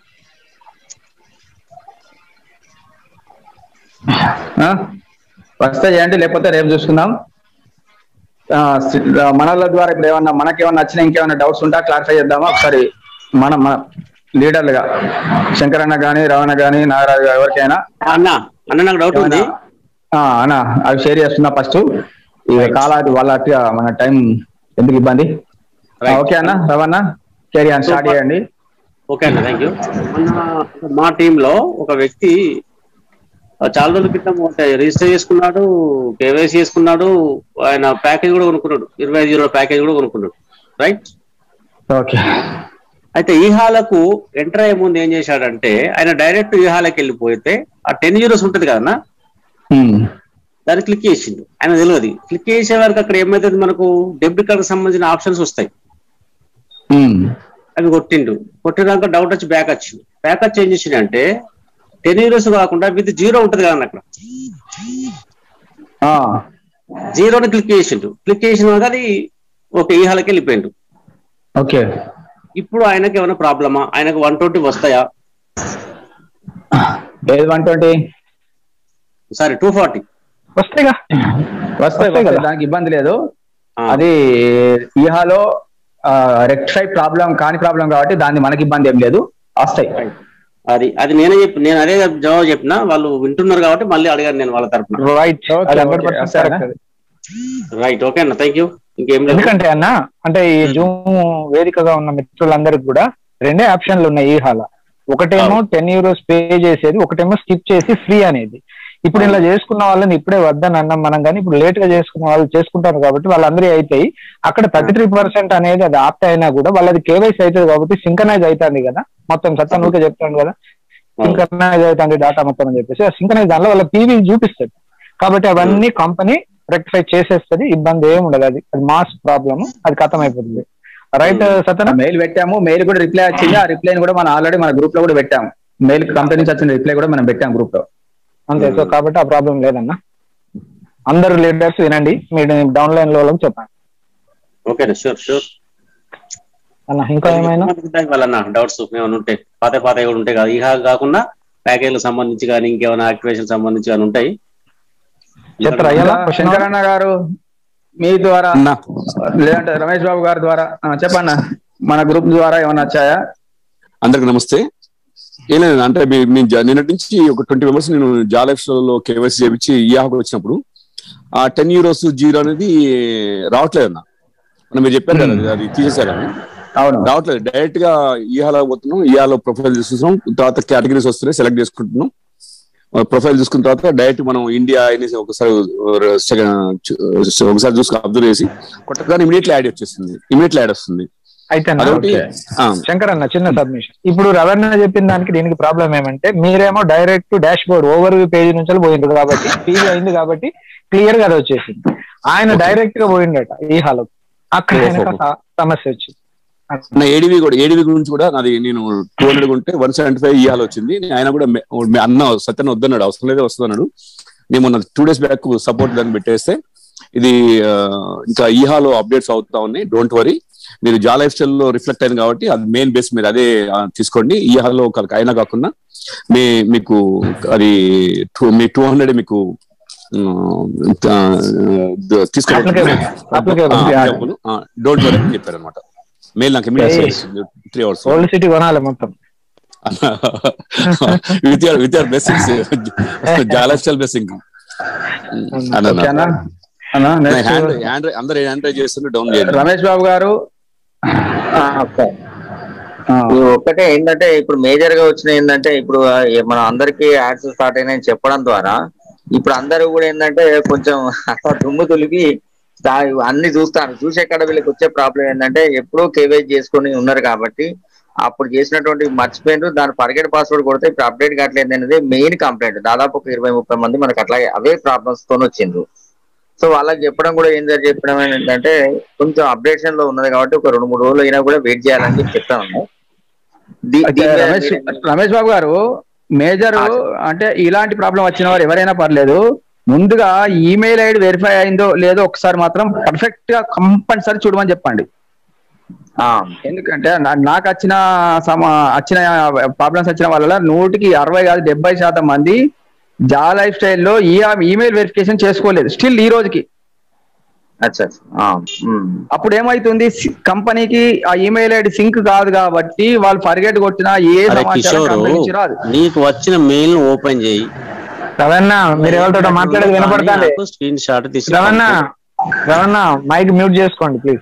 ఆ? వస్తే చేయండి లేకపోతే రేపు చూసుకుందాం ఆ, సి- ఆ, మనల ద్వారా ఇప్పుడు ఏమన్నా మనకేమన్నా వచ్చినా ఇంకేమన్నా డౌట్స్ ఉంటే క్లారిఫై చేద్దామా ఒకసారి మన మన లీడర్లుగా శంకరన్న గాని రవణ గాని నాగరాజు గారు ఎవరికైనా అన్న అన్న నాకు డౌట్ ఉంది ఏమైనా- ఆ, అన్న అవి షేర్ చేస్తున్నా ఫస్ట్ ఇక కాలాది వాళ్ళ అట్టుగా మన టైం ఎందుకు ఇబ్బంది ఆ, Right. ఓకే అన్న రవణ కేరీ అని స్టార్ట్ చేయండి ఓకే అన్న థ్యాంక్ యూ మొన్న మా టీంలో ఒక వ్యక్తి ఆ, చాలా రోజుల క్రితం ఒక రిజిస్టర్ చేసుకున్నాడు కేవైసీ చేసుకున్నాడు ఆయన ప్యాకేజ్ కూడా కొనుక్కున్నాడు ఇరవై ఐదు రోజుల ప్యాకేజ్ కూడా కొనుక్కున్నాడు రైట్ ఓకే అయితే ఈ హాలకు ఎంటర్ అయ్యే ముందు ఏం చేశాడంటే ఆయన డైరెక్ట్ ఈ హాలకి వెళ్ళిపోతే ఆ టెన్ జీరోస్ ఉంటుంది కదన్నా ఉమ్. దాన్ని క్లిక్ చేసిండు ఆయన తెలియదు క్లిక్ చేసే వరకు అక్కడ ఏమైతుంది మనకు డెబిట్ కార్డ్ సంబంధించిన ఆప్షన్స్ వస్తాయి ఉమ్. అవి కొట్టిండు కొట్టినాక డౌట్ వచ్చి బ్యాక్ వచ్చింది బ్యాక్ వచ్చి ఏం చేసిండు అంటే టెన్ ఇయర్స్ కాకుండా విత్ జీరో ఉంటది కదా అక్కడ ఆ, జీరోని క్లిక్ చేసిండు క్లిక్ చేసిన వరకు అది ఓకే ఈ హాలకి వెళ్ళిపోయిండు ఓకే ఇప్పుడు ఆయనకి ఏమైనా ప్రాబ్లమా ఆయనకు వన్ ట్వంటీ వస్తాయా ఏది one twenty sorry two forty వస్తాయిగా వస్తాయి వస్తాయి వస్తాయి, కదా. దానికి ఇబ్బంది లేదు అది ఈహాలో రెక్టిఫై ప్రాబ్లం కాని ప్రాబ్లం కాబట్టి దాన్ని మనకి ఇబ్బంది ఏం లేదు వస్తాయి అది అది నేనే చెప్పి నేను అదే జవాబు చెప్పిన వాళ్ళు వింటున్నారు కాబట్టి మళ్ళీ అడిగాను నేను వాళ్ళ తరపున రైట్ Okay, అది okay. 100% వస్తాయా? correct అది. రైట్ ఓకే అన్న థ్యాంక్ యూ ఇంకేం లేదు ఎందుకంటే అన్న అంటే ఈ జూమ్ వేదికగా ఉన్న మిత్రులందరికీ కూడా రెండే ఆప్షన్లు ఉన్నాయి ఈ హాల ఒకటేమో టెన్ యూరోస్ పే చేసేది ఒకటేమో స్కిప్ చేసి ఫ్రీ అనేది ఇప్పుడు ఇలా చేసుకున్న వాళ్ళని ఇప్పుడే వద్దని అన్నాం మనం కానీ ఇప్పుడు లేట్ గా చేసుకున్న వాళ్ళు చేసుకుంటారు కాబట్టి వాళ్ళందరూ అయితాయి అక్కడ థర్టీ త్రీ పర్సెంట్ అనేది అది ఆప్ట్ అయినా కూడా వాళ్ళది కేవైసీ అవుతుంది కాబట్టి సింకనైజ్ అవుతుంది కదా మొత్తం సత్తా ఊరికే చెప్తాను కదా సింకనైజ్ అవుతుంది డేటా మొత్తం అని చెప్పేసి ఆ సింకనైజ్ దానిలో వాళ్ళ పీవీ చూపిస్తుంది కాబట్టి అవన్నీ కంపెనీ రెక్టిఫై చేసేస్తుంది ఇబ్బంది ఏమి ఉండదు అది అది మాస్ ప్రాబ్లమ్ అది ఖతం అయిపోతుంది రైట్ సత్యన మెయిల్ పెట్టాము మెయిల్ కూడా రిప్లై వచ్చింది ఆ రిప్లై కూడా మనం ఆల్రెడీ మన గ్రూప్ లో కూడా పెట్టాము మెయిల్ కంపెనీ నుంచి వచ్చిన రిప్లై కూడా మనం పెట్టాం గ్రూప్ లో అంతే సో కాబట్టి ఆ ప్రాబ్లం లేదన్న అందరు లీడర్స్ వినండి మీరు డౌన్ లైన్ లో వాళ్ళకి చెప్పండి ఓకేనా షూర్ షూర్ అన్న ఇంకా ఏమైనా వాళ్ళన్న డౌట్స్ ఏమైనా ఉంటే పాత పాత కూడా ఉంటాయి కదా ఇహా కాకుండా ప్యాకేజ్లకు సంబంధించి కానీ ఇంకేమైనా యాక్టివేషన్ సంబంధించి కానీ ఉంటాయి చెప్తారా అయ్యాలా క్వశ్చన్ శంకరన్న గారు మీ ద్వారా అన్నా లేదంటే రమేష్ బాబు గారి ద్వారా ఆ, చెప్పన్న మన గ్రూప్ ద్వారా ఏమైనా వచ్చాయా అందరికి నమస్తే ఏం లేదు అంటే మీ మీ జ- నిన్నటి నుంచి ఒక ట్వంటీ మెంబర్స్ నేను జాలెక్స్ లో కేవైసీ చేపించి ఈ ఆకు వచ్చినప్పుడు ఆ టెన్ యూరోస్ జీరో అనేది రావట్లేదు అన్న మనం మీరు చెప్పారు కదా అది తీసేశారని అవును రావట్లేదు డైరెక్ట్ గా ఈహాలో పోతున్నాం ఈహాలో ప్రొఫైల్ చూస్తున్నాం తర్వాత కేటగిరీస్ వస్తున్నాయి సెలెక్ట్ చేసుకుంటున్నాం ప్రొఫైల్ చూసుకున్న తర్వాత డైరెక్ట్ మనం ఇండియా అనేసి ఒకసారి చ- ఒకసారి చూసుకుని అబ్జర్వ్ చేసి కొట్టగానే ఇమీడియట్లీ యాడ్ వచ్చేస్తుంది ఇమీడియట్లీ యాడ్ వస్తుంది అయితే అన్న, అదొకటి ఆ, శంకర్ అన్న చిన్న సబ్మిషన్ ఇప్పుడు రవణ చెప్పిన దానికి దీనికి ప్రాబ్లం ఏమంటే మీరేమో direct dashboard overview page నుంచి పోయిండ్రు కాబట్టి టీవీ అయింది కాబట్టి క్లియర్ గా అది వచ్చేసింది ఆయన డైరెక్ట్ గా పోయిండట ఈ హాలో అక్కడ ఆయనకు స- సమస్య వచ్చింది నా ఏడివి కూడా ఏడివి గురించి కూడా నాది నేను టూ హండ్రెడ్ ఉంటే వన్ సెవెంటీ ఫైవ్ ఇవ్వాలి వచ్చింది ఆయన కూడా మె- మె- అన్న సత్యన వద్దన్నాడు అవసరం లేదే వస్తున్నాడు నేను మొన్న టూ డేస్ బ్యాక్ సపోర్ట్ దాన్ని పెట్టేస్తే ఇది ఆ, ఇంకా ఈహాలో అప్డేట్స్ అవుతా ఉన్నాయి డోంట్ వరీ మీరు జా లైఫ్ స్టైల్ లో రిఫ్లెక్ట్ అయింది కాబట్టి అది మెయిన్ బేస్ మీరు అదే ఆ, తీసుకోండి ఈహాలో ఒక అయినా కాకుండా మీ మీకు అది two- మీ టూ హండ్రెడ్ మీకు Applicable. Applicable. డోంట్ వరీ అని చెప్పారు అనమాట మెయిల్ నాకు త్రీ అవర్స్ ఓల్డ్ సిటీ కొనాలి మొత్తం with your with your blessings జాలస్టల్ బ్లెస్సింగ్ ఓకే అన్న అన్న నెక్స్ట్ అందరు హ్యాండ్ రైజ్ చేస్తుంటే డౌన్ చేయండి రమేష్ బాబు గారు ఆ, ఆ, ఇది ఒక్కటే ఏంటంటే ఇప్పుడు మేజర్ గా వచ్చిన ఏంటంటే ఇప్పుడు ఆ, ఏ- మన అందరికి యాడ్స్ స్టార్ట్ అయినాయని చెప్పడం ద్వారా ఇప్పుడు అందరూ కూడా ఏంటంటే కొంచెం అట్లా దుమ్ము తులిపి దా- అన్ని చూస్తారు చూసే కాడ వీళ్ళకి వచ్చే ప్రాబ్లం ఏంటంటే ఎప్పుడూ కేవై చేసుకొని ఉన్నారు కాబట్టి అప్పుడు చేసినటువంటి మర్చిపోయినారు దాని పర్గెట్ పాస్వర్డ్ కొడితే ఇప్పుడు అప్డేట్ కావట్లేదు అనేది మెయిన్ కంప్లైంట్ దాదాపు ఒక ఇరవై ముప్పై మంది మనకు అట్లాగే అవే ప్రాబ్లమ్స్ తో వచ్చిండ్రు సో వాళ్ళకి చెప్పడం కూడా ఏం జరిగి చెప్పడం ఏంటంటే కొంచెం అప్డేషన్ లో ఉన్నది కాబట్టి ఒక రెండు మూడు రోజులు అయినా కూడా వెయిట్ చేయాలని చెప్పి చెప్తా ఉన్నాం దీ- అయితే దీని మీద రమేష్ మీరు- రమేష్ బాబు గారు మేజర్ ఆ, అంటే ఇలాంటి ప్రాబ్లం వచ్చిన వారు ఎవరైనా పర్లేదు ముందుగా ఈమెయిల్ ఐడి వెరిఫై అయిందో లేదో ఒకసారి మాత్రం పర్ఫెక్ట్ గా కంపల్సరీ చూడమని చెప్పండి ఆ, ఎందుకంటే నా- నాకు వచ్చిన సమ వచ్చిన ప్రాబ్లమ్స్ వచ్చిన వాళ్ళ నూటికి అరవై కాదు డెబ్బై శాతం మంది జా లైఫ్ స్టైల్లో ఈ ఈమెయిల్ వెరిఫికేషన్ చేసుకోలేదు స్టిల్ ఈ రోజుకి అచ్చా అచ్చా. ఆ, ఉమ్. అప్పుడు ఏమైతుంది సి- కంపెనీకి ఆ ఈమెయిల్ ఐడి సింక్ కాదు కాబట్టి వాళ్ళు ఫర్గెట్ కొట్టినా ఏ అరే సమాచారం కిషోర్ కంపెనీ నుంచి రాదు నీకు వచ్చిన మెయిల్ ఓపెన్ చేయి రవణ మీరు ఎవరితో మాట్లాడేది వినపడుతుంది స్క్రీన్ షాట్ తీసి రవణ రవణ మైక్ మ్యూట్ చేసుకోండి please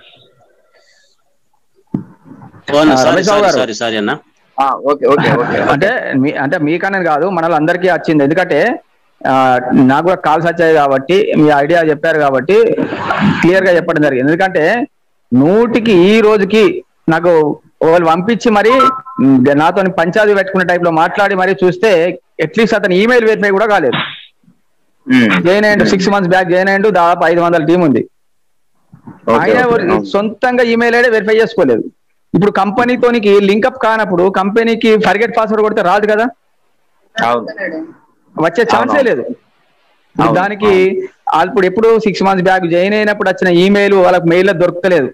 sorry Ramesh Babu sorry గారు. సారీ సారీ అన్న ఆ, ఓకే ఓకే ఓకే అంటే మీ అంటే మీకనే కాదు మన అందరికీ వచ్చింది ఎందుకంటే ఆ, నాకు కూడా కాల్స్ వచ్చాయి కాబట్టి మీ ఐడియా చెప్పారు కాబట్టి క్లియర్ గా చెప్పడం జరిగింది ఎందుకంటే నూటికి ఈ రోజుకి నాకు వాళ్ళు పంపించి మరి నాతో పంచాయతీ పెట్టుకునే టైప్ లో మాట్లాడి మరి చూస్తే అట్లీస్ట్ అతని ఈమెయిల్ వెరిఫై కూడా కాలేదు ఉమ్. జాయిన్ అయ్యండు సిక్స్ మంత్స్ బ్యాక్ జాయిన్ అయ్యండు దాదాపు ఐదు వందల టీం ఉంది ఓకే, ఆయన ఓకే. ఎవరు- సొంతంగా ఈమెయిల్ ఐడి వెరిఫై చేసుకోలేదు ఇప్పుడు కంపెనీతోనికి లింకప్ కానప్పుడు కంపెనీకి ఫర్గెట్ పాస్వర్డ్ కొడితే రాదు కదా అవును వచ్చే ఛాన్సే అవును. లేదు అవును, దానికి వాళ్ళు ఇప్పుడు ఎప్పుడు సిక్స్ మంత్స్ బ్యాక్ జాయిన్ అయినప్పుడు వచ్చిన ఈమెయిల్ వాళ్ళకి మెయిల్ దొరకలేదు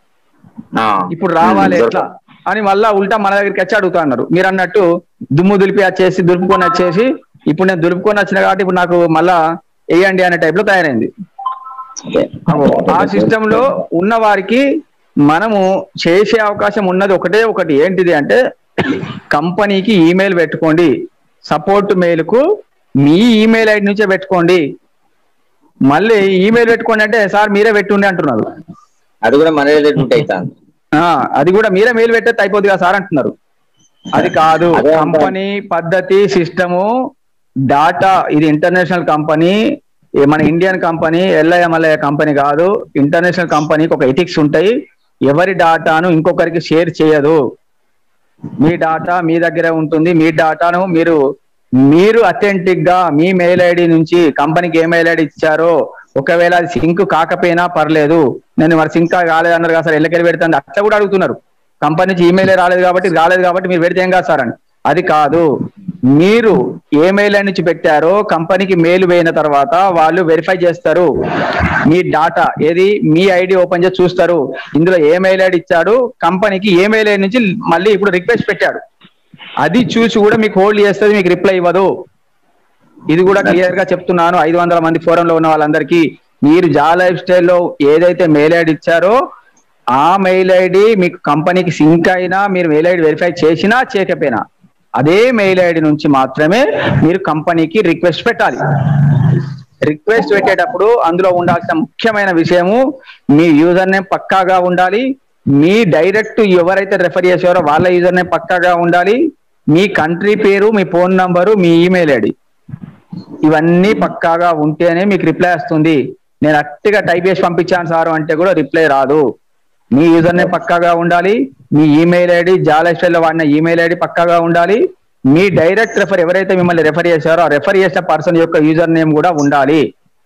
ఆ. ఇప్పుడు రావాలి ఉమ్, ఎట్లా అని మళ్ళా ఉల్టా మన దగ్గరికి వచ్చి అడుగుతా అన్నారు మీరు అన్నట్టు దుమ్ము దులిపి వచ్చేసి దులుపుకొని వచ్చేసి ఇప్పుడు నేను దులుపుకొని వచ్చిన కాబట్టి ఇప్పుడు నాకు మళ్ళా వేయండి అనే టైప్ లో తయారైంది ఓకే. ఆ సిస్టమ్ లో ఉన్న వారికి మనము చేసే అవకాశం ఉన్నది ఒకటే ఒకటి ఏంటిది అంటే కంపెనీకి ఈమెయిల్ పెట్టుకోండి సపోర్ట్ మెయిల్ కు మీ ఈమెయిల్ ఐడి నుంచే పెట్టుకోండి మళ్ళీ ఈమెయిల్ పెట్టుకోండి అంటే సార్ మీరే పెట్టుండి అంటున్నారు అది కూడా మన రిలేటెడ్ అవుతుంది ఆ, అది కూడా మీరే మెయిల్ పెట్టేది అయిపోద్ది కదా సార్ అంటున్నారు అది కాదు అదే అంటారు. కంపెనీ పద్ధతి సిస్టము డాటా ఇది ఇంటర్నేషనల్ కంపెనీ ఏ మన ఇండియన్ కంపెనీ ఎల్ఐఎంఎల్ఐ కంపెనీ కాదు ఇంటర్నేషనల్ కంపెనీకి ఒక ఎథిక్స్ ఉంటాయి ఎవరి డాటాను ఇంకొకరికి షేర్ చేయదు మీ డాటా మీ దగ్గరే ఉంటుంది మీ డాటాను మీరు మీరు అథెంటిక్ గా మీ మెయిల్ ఐడి నుంచి కంపెనీకి ఏ మెయిల్ ఐడి ఇచ్చారో ఒకవేళ అది సింక్ కాకపోయినా పర్లేదు నేను మరి సింక్ కాలేదు అన్నారు కదా సార్ ఎల్లకెళ్ళి పెడతాను అట్లా కూడా అడుగుతున్నారు కంపెనీ నుంచి ఈమెయిల్ రాలేదు కాబట్టి ఇది రాలేదు కాబట్టి మీరు పెడితే ఏం కాదు సార్ అని అది కాదు మీరు ఏ మెయిల్ ఐడి నుంచి పెట్టారో కంపెనీకి మెయిల్ వేయిన తర్వాత వాళ్ళు వెరిఫై చేస్తారు మీ డాటా ఏది మీ ఐడి ఓపెన్ చేసి చూస్తారు ఇందులో ఏ మెయిల్ ఐడి ఇచ్చాడు కంపెనీకి ఏ మెయిల్ ఐడి నుంచి మళ్ళీ ఇప్పుడు రిక్వెస్ట్ పెట్టాడు అది చూసి కూడా మీకు హోల్డ్ చేస్తుంది మీకు రిప్లై ఇవ్వదు ఇది కూడా క్లియర్ గా చెప్తున్నాను ఐదు వందల మంది ఫోరం లో ఉన్న వాళ్ళందరికీ మీరు జా లైఫ్ స్టైల్లో ఏదైతే మెయిల్ ఐడి ఇచ్చారో ఆ మెయిల్ ఐడి మీకు కంపెనీకి సింక్ అయినా మీరు మెయిల్ ఐడి వెరిఫై చేసినా చేయకపోయినా అదే మెయిల్ ఐడి నుంచి మాత్రమే మీరు కంపెనీకి రిక్వెస్ట్ పెట్టాలి రిక్వెస్ట్ పెట్టేటప్పుడు అందులో ఉండాల్సిన ముఖ్యమైన విషయము మీ యూజర్ నేమ్ పక్కాగా ఉండాలి మీ డైరెక్ట్ ఎవరైతే రెఫర్ చేసారో వాళ్ళ యూజర్ నేమ్ పక్కాగా ఉండాలి మీ కంట్రీ పేరు మీ ఫోన్ నంబరు మీ ఈమెయిల్ ఐడి ఇవన్నీ పక్కాగా ఉంటేనే మీకు రిప్లై వస్తుంది నేను అట్టిగా టైప్ చేసి పంపించాను సార్ అంటే కూడా రిప్లై రాదు మీ యూజర్ నేమ్ పక్కాగా ఉండాలి మీ ఈమెయిల్ ఐడి జాల స్టైల్లో వాడిన ఈమెయిల్ ఐడి పక్కాగా ఉండాలి మీ డైరెక్ట్ రెఫర్ ఎవరైతే మిమ్మల్ని రెఫర్ చేశారో ఆ రెఫర్ చేసిన పర్సన్ యొక్క యూజర్ నేమ్ కూడా ఉండాలి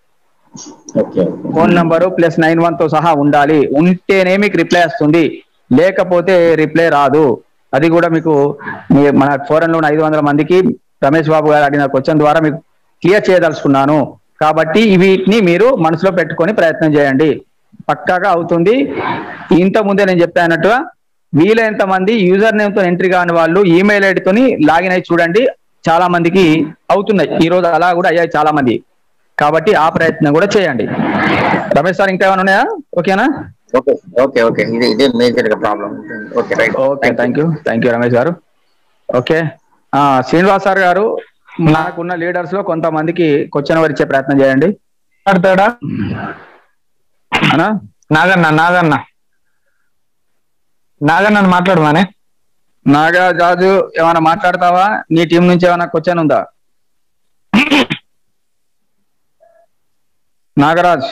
okay phone number plus nine one తో సహా ఉండాలి ఉంటేనే మీకు రిప్లై వస్తుంది లేకపోతే రిప్లై రాదు అది కూడా మీకు మీ మన ఫోరం లో ఉన్న ఐదు వందల మందికి రమేష్ బాబు గారు అడిగిన క్వశ్చన్ ద్వారా మీకు క్లియర్ చేయదలుచుకున్నాను కాబట్టి వీటిని మీరు మనసులో పెట్టుకొని ప్రయత్నం చేయండి పక్కాగా అవుతుంది ఇంత ముందే నేను చెప్పానట్టుగా వీలైనంత మంది యూజర్ నేమ్ తో ఎంట్రీ కాని వాళ్ళు ఈమెయిల్ ఐడితోని లాగిన్ అయ్యి చూడండి చాలా మందికి అవుతున్నాయి ఈ రోజు అలా కూడా అయ్యాయి చాలా మంది కాబట్టి ఆ ప్రయత్నం కూడా చేయండి రమేష్ సార్ ఇంకా ఏమైనా ఉన్నాయా ఓకేనా ఓకే ఓకే ఓకే ఇది ఇదే మేజర్ గా problem okay right okay thank you thank you Ramesh గారు ఓకే ఆ, శ్రీనివాస్ సార్ గారు నాకున్న లీడర్స్ లో కొంతమందికి క్వశ్చన్ అవర్ ఇచ్చే ప్రయత్నం చేయండి మాట్లాడతాడా అనా నాగన్న నాగన్న నాగన్న మాట్లాడమానే నాగా రాజు ఏమైనా మాట్లాడతావా నీ టీం నుంచి ఏమైనా క్వశ్చన్ ఉందా నాగరాజ్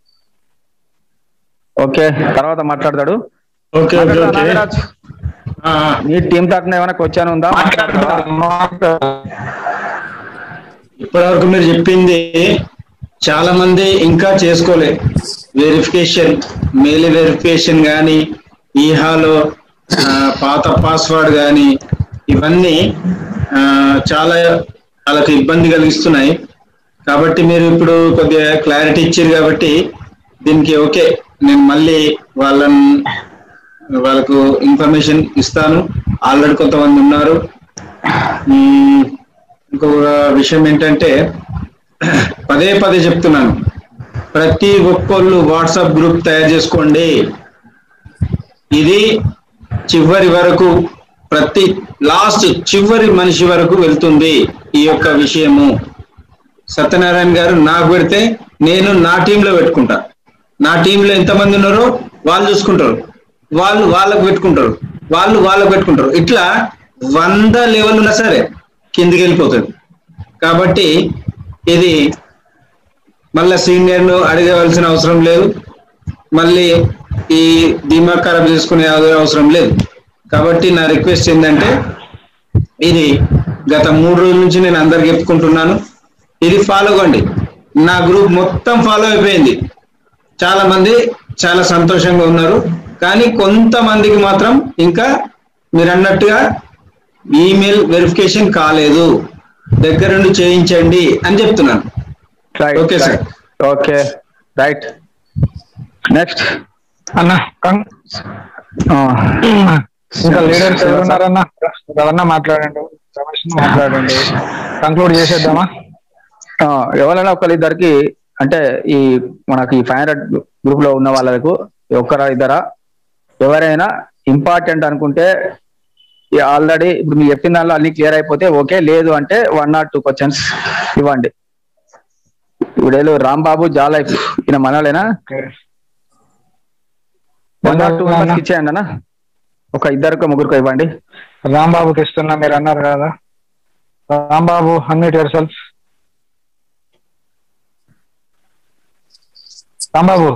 ఓకే తర్వాత మాట్లాడతాడు ఓకే ఓకే మాట్లాడతా, ఓకే నాగరాజ్ ఆ, ఆ. నీ టీం తరఫున ఏమైనా క్వశ్చన్ ఉందా మాట్లాడతావా? ఇప్పటివరకు మీరు చెప్పింది చాలా మంది ఇంకా చేసుకోలే వెరిఫికేషన్ మెయిల్ వెరిఫికేషన్ కానీ ఈహాలో ఆ, పాత పాస్వర్డ్ కానీ ఇవన్నీ ఆ, చాలా వాళ్ళకి ఇబ్బంది కలిగిస్తున్నాయి కాబట్టి మీరు ఇప్పుడు కొద్దిగా క్లారిటీ ఇచ్చారు కాబట్టి దీనికి ఓకే నేను మళ్ళీ వాళ్ళని వాళ్ళకు ఇన్ఫర్మేషన్ ఇస్తాను ఆల్రెడీ కొంతమంది ఉన్నారు మ్మ్, ఇంకొక విషయం ఏంటంటే పదే పదే చెప్తున్నాను ప్రతి ఒక్కళ్ళు వాట్సాప్ గ్రూప్ తయారు చేసుకోండి ఇది చివరి వరకు ప్రతి లాస్ట్ చివరి మనిషి వరకు వెళ్తుంది ఈ యొక్క విషయము సత్యనారాయణ గారు నాకు పెడితే నేను నా టీంలో పెట్టుకుంటా నా టీంలో ఎంతమంది ఉన్నారో వాళ్ళు చూసుకుంటారు వాళ్ళు వాళ్ళకు పెట్టుకుంటారు వాళ్ళు వాళ్ళకు పెట్టుకుంటారు ఇట్లా వంద లెవెల్ ఉన్నా సరే కిందికి వెళ్ళిపోతుంది కాబట్టి ఇది మళ్ళా సీనియర్ను అడగవలసిన అవసరం లేదు మళ్ళీ ఈ దిమాగ్ ఖరాబ్ చేసుకునే అవసరం లేదు కాబట్టి నా రిక్వెస్ట్ ఏంటంటే ఇది గత మూడు రోజుల నుంచి నేను అందరికి చెప్పుకుంటున్నాను ఇది ఫాలో కండి నా గ్రూప్ మొత్తం ఫాలో అయిపోయింది చాలా మంది చాలా సంతోషంగా ఉన్నారు కానీ కొంతమందికి మాత్రం ఇంకా మీరు అన్నట్టుగా ఈమెయిల్ వెరిఫికేషన్ కాలేదు దగ్గర నుండి చేయించండి అని చెప్తున్నాను right Okay, sir. Okay right next అన్న కం- ఇంకా లీడర్స్ ఎవరున్నారన్న ఎవరన్నా మాట్లాడండి రమేష్ మాట్లాడండి కంక్లూడ్ చేసేద్దామా ఎవరైనా ఒకరిద్దరికి అంటే ఈ మనకి ఈ ఫైవ్ హండ్రెడ్ గ్రూప్ లో ఉన్న వాళ్ళకు ఒక్కరా ఇద్దరా ఎవరైనా ఇంపార్టెంట్ అనుకుంటే ఆల్రెడీ ఇప్పుడు మీరు చెప్పిన దానిలో అన్ని క్లియర్ అయిపోతే ఓకే లేదు అంటే వన్ నాట్ టూ క్వశ్చన్స్ ఇవ్వండి ఇప్పుడు ఏదో రాంబాబు జాలై ఈయన మనలేనా వన్ నాట్ టూ మెంబర్స్ ఇచ్చేయండి అన్న ఒక ఇద్దరికి ముగ్గురికి ఇవ్వండి రాంబాబుకి ఇస్తున్నా మీరు అన్నారు కదా Rambabu unmute yourself Rambabu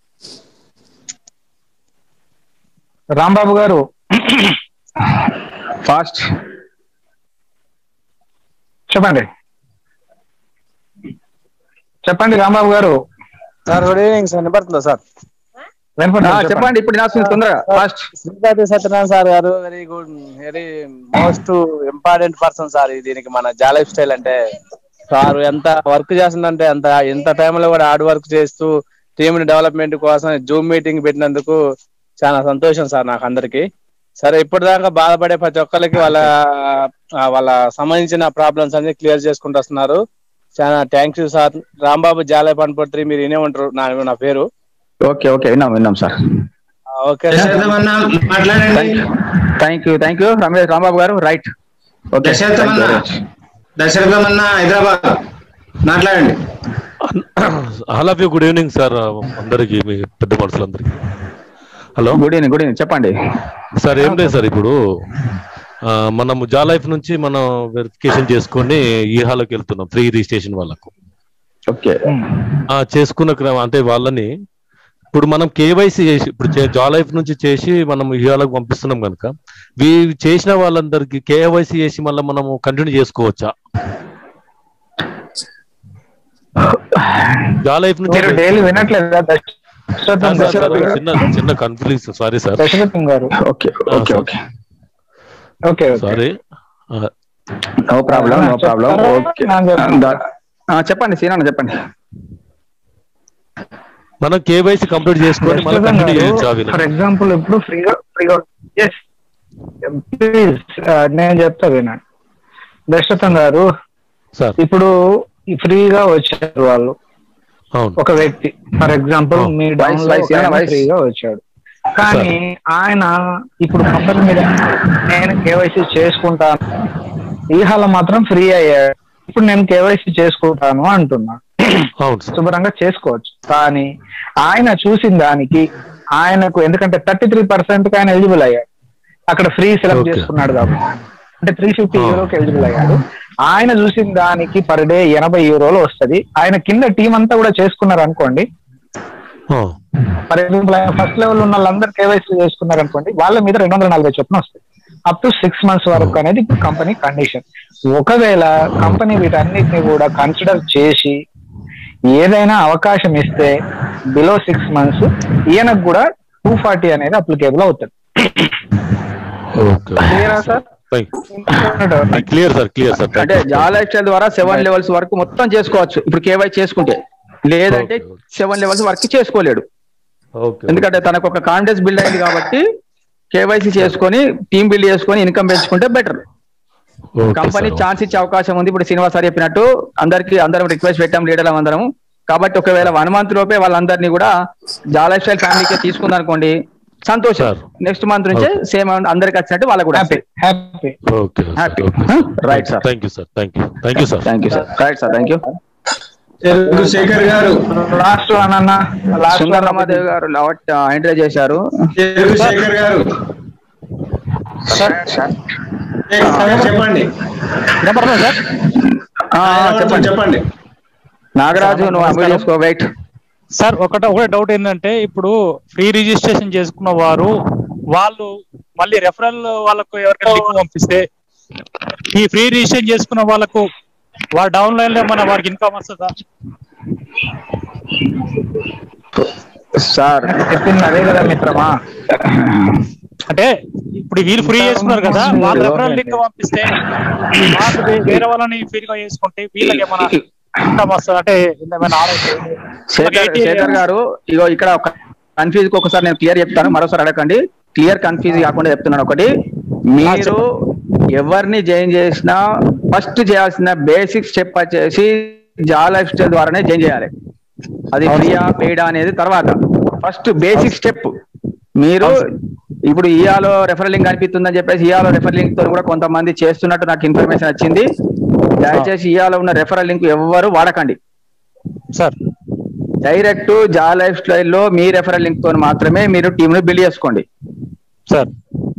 Rambabu garu fast చెప్పండి చెప్పండి Rambabu garu sir good evening sir వినపడుతుందా సార్ వినపడుతుందా? చెప్పండి చెప్పండి ఇప్పుడు వినాల్సింది తొందరగా fast Sripati Satyanarayana sir garu very good very most important person sir ఇది దీనికి మన జా లైఫ్ స్టైల్ అంటే సార్ ఎంత వర్క్ చేస్తుందంటే అంత ఎంత టైంలో కూడా హార్డ్ వర్క్ చేస్తూ టీమ్ డెవలప్మెంట్ కోసం జూమ్ మీటింగ్ పెట్టినందుకు చాలా సంతోషం సార్ నాకు అందరికి సరే ఇప్పటిదాకా బాధపడే ప్రతి ఒక్కరికి వాళ్ళ ఆ, వాళ్ళ సంబంధించిన ప్రాబ్లమ్స్ అన్ని క్లియర్ చేసుకుంటూ వస్తున్నారు చాలా థ్యాంక్స్ యూ సార్ రాంబాబు జాలై పనిపత్రి మీరు వినే ఉంటారు నా నా పేరు ఓకే ఓకే విన్నాం విన్నాం సార్ ఓకే సార్ దశరథమన్న మాట్లాడండి thank you thank you Ramesh Rambabu garu right okay దశరథమన్న దశరథమన్న హైదరాబాద్ మాట్లాడండి hello you good evening sir అందరికి మీ పెద్ద మనుషులందరికి hello good evening good evening చెప్పండి సార్ ఏం లేదు సార్ ఇప్పుడు ఆ, మనము జా లైఫ్ నుంచి మనం వెరిఫికేషన్ చేసుకొని ఈ హాలోకి వెళ్తున్నాం ఫ్రీ రిజిస్ట్రేషన్ వాళ్ళకు ఓకే ఆ, చేసుకున్న క్రమ అంటే వాళ్ళని ఇప్పుడు మనం కేవైసీ చేసి ఇప్పుడు చే- జా లైఫ్ నుంచి చేసి మనం ఈ హాలకు పంపిస్తున్నాం కనుక వీ చేసిన వాళ్ళందరికి కేవైసీ చేసి మళ్ళీ మనము కంటిన్యూ చేసుకోవచ్చా జా లైఫ్ నుంచి మీరు డైలీ వినట్లేదా దశరథం సార్, సార్, దశరథం గారు? చిన్న చిన్న confuse sorry sir Dasaratham garu okay okay okay okay okay sorry no problem no problem చెప్తారా? ఓకే నాకు చెప్తారా? చెప్పండి సీనా చెప్పండి మనం కేవైసీ కంప్లీట్ చేసుకొని మళ్ళీ కంటిన్యూ చేయొచ్చు అవి ఫర్ ఎగ్జాంపుల్ ఇప్పుడు ఫ్రీగా ఫ్రీగా ఎస్ ప్లీజ్ నేను చెప్తా వినండి దశరథం గారు సార్ ఇప్పుడు ఈ ఫ్రీగా వచ్చారు వాళ్ళు అవును ఒక వ్యక్తి ఫర్ ఎగ్జాంపుల్ అవును. మీ డౌన్ Vice, లో vice, ఒక ఆయన yeah, vice. ఫ్రీగా వచ్చాడు కానీ ఆయన ఇప్పుడు కంపెనీ మీద నేను కేవైసీ చేసుకుంటాను ఈ హాల మాత్రం ఫ్రీ అయ్యాడు ఇప్పుడు నేను కేవైసీ చేసుకుంటాను అంటున్నా అవును సార్ శుభ్రంగా చేసుకోవచ్చు కానీ ఆయన చూసిన దానికి ఆయనకు ఎందుకంటే థర్టీ త్రీ పర్సెంట్ ఆయన ఎలిజిబుల్ అయ్యాడు అక్కడ ఫ్రీ సెలెక్ట్ Okay. చేసుకున్నాడు కాబట్టి అంటే త్రీ ఫిఫ్టీ Oh. యూరోకి ఎలిజిబుల్ అయ్యాడు ఆయన చూసిన దానికి పర్ డే ఎనభై యూరోలు వస్తది ఆయన కింద టీం అంతా కూడా చేసుకున్నారు అనుకోండి ఆ, ఫర్ ఎగ్జాంపుల్ ఆయన ఫస్ట్ లెవెల్ ఉన్న వాళ్ళందరూ కేవైసీ చేసుకున్నారు అనుకోండి వాళ్ళ మీద రెండు వందల నలభై చొప్పున వస్తాయి అప్ టు సిక్స్ మంత్స్ వరకు అనేది కంపెనీ కండిషన్ ఒకవేళ కంపెనీ వీటన్నిటిని కూడా కన్సిడర్ చేసి ఏదైనా అవకాశం ఇస్తే బిలో సిక్స్ మంత్స్ ఈయనకు కూడా టూ ఫార్టీ అనేది అప్లికేబుల్ అవుతుంది ఓకే క్లియరా sir clear sir clear sir అంటే జా లైఫ్ స్టైల్ ద్వారా సెవెన్ లెవెల్స్ వరకు మొత్తం చేసుకోవచ్చు ఇప్పుడు కేవై చేసుకుంటే లేదంటే Okay, okay. సెవెన్ లెవెల్స్ వరకు చేసుకోలేడు ఓకే ఎందుకంటే తనకు ఒక కాన్ఫిడెన్స్ బిల్డ్ అయింది కాబట్టి కేవైసీ చేసుకొని టీమ్ బిల్డ్ చేసుకొని ఇన్కమ్ పెంచుకుంటే better okay company sir. Chance ఇచ్చే అవకాశం ఉంది ఇప్పుడు శ్రీనివాస్ సార్ చెప్పినట్టు అందరికి అందరం రిక్వెస్ట్ పెట్టాం లీడర్లు అందరం కాబట్టి ఒకవేళ వన్ మంత్ లోపే వాళ్ళందరినీ కూడా జాలైఫ్ స్టైల్ ఫ్యామిలీకి తీసుకుంది అనుకోండి సంతోషం సార్. నెక్స్ట్ మంత్ నుంచే సేమ్ అందరికి వచ్చినట్టు వాళ్ళకి కూడా happy happy okay sir Happy. Okay Huh? Right, sir. Thank you sir thank you thank you sir thank you sir right sir thank you Cheruku Sekhar గారు లాస్ట్ అన్న లాస్ట్ సుందర్ రమాదేవి గారు లావట్ ఎంటర్ చేశారు చెరుకు శేఖర్ గారు శేఖర్ చెప్పండి ఆ, చెప్పండి చెప్పండి నాగరాజు నువ్వు అమలు చేసుకో వెయిట్ సార్ ఒకట ఒకటే డౌట్ ఏంటంటే ఇప్పుడు ఫ్రీ రిజిస్ట్రేషన్ చేసుకున్న వారు వాళ్ళు మళ్ళీ రెఫరల్ వాళ్ళకు ఎవరికైనా లింక్ పంపిస్తే ఈ ఫ్రీ రిజిస్ట్రేషన్ చేసుకున్న వాళ్ళకు వారు డౌన్ లైన్ లో మన వారికి ఇన్కమ్ వస్తుందా సార్ చెప్పింది అదే కదా మిత్రమా అంటే ఇప్పుడు వీళ్ళు ఫ్రీ చేసుకున్నారు కదా వాళ్ళు రెఫరల్ లింక్ పంపిస్తే వాళ్ళు వే- వేరే వాళ్ళని ఫ్రీగా చేసుకుంటే వీళ్ళకి ఏమైనా ఇన్కమ్ వస్తుందా అంటే ఏమైనా శేఖర్ శేఖర్ గారు ఇగో ఇక్కడ కన్ఫ్యూజ్ ఒకసారి నేను క్లియర్ చెప్తాను మరోసారి అడగండి క్లియర్ కన్ఫ్యూజ్ కాకుండా చెప్తున్నాను ఒకటి మీరు ఎవరిని జాయిన్ చేసినా ఫస్ట్ చేయాల్సిన బేసిక్ స్టెప్ వచ్చేసి జా లైఫ్ స్టైల్ ద్వారానే జాయిన్ చేయాలి అది ఫ్రీయా పెయిడా అనేది తర్వాత ఫస్ట్ బేసిక్ స్టెప్ మీరు ఇప్పుడు ఇయాలో రెఫర్ లింక్ కనిపిస్తుందని చెప్పేసి ఇయాలో రెఫర్ లింక్ తో కూడా కొంతమంది చేస్తున్నట్టు నాకు ఇన్ఫర్మేషన్ వచ్చింది దయచేసి ఇయాలో ఉన్న రెఫరల్ లింక్ ఎవ్వరు వాడకండి sir direct Ja lifestyle లో మీ రెఫరల్ లింక్ తో మాత్రమే మీరు టీమ్ ను బిల్డ్ చేసుకోండి సార్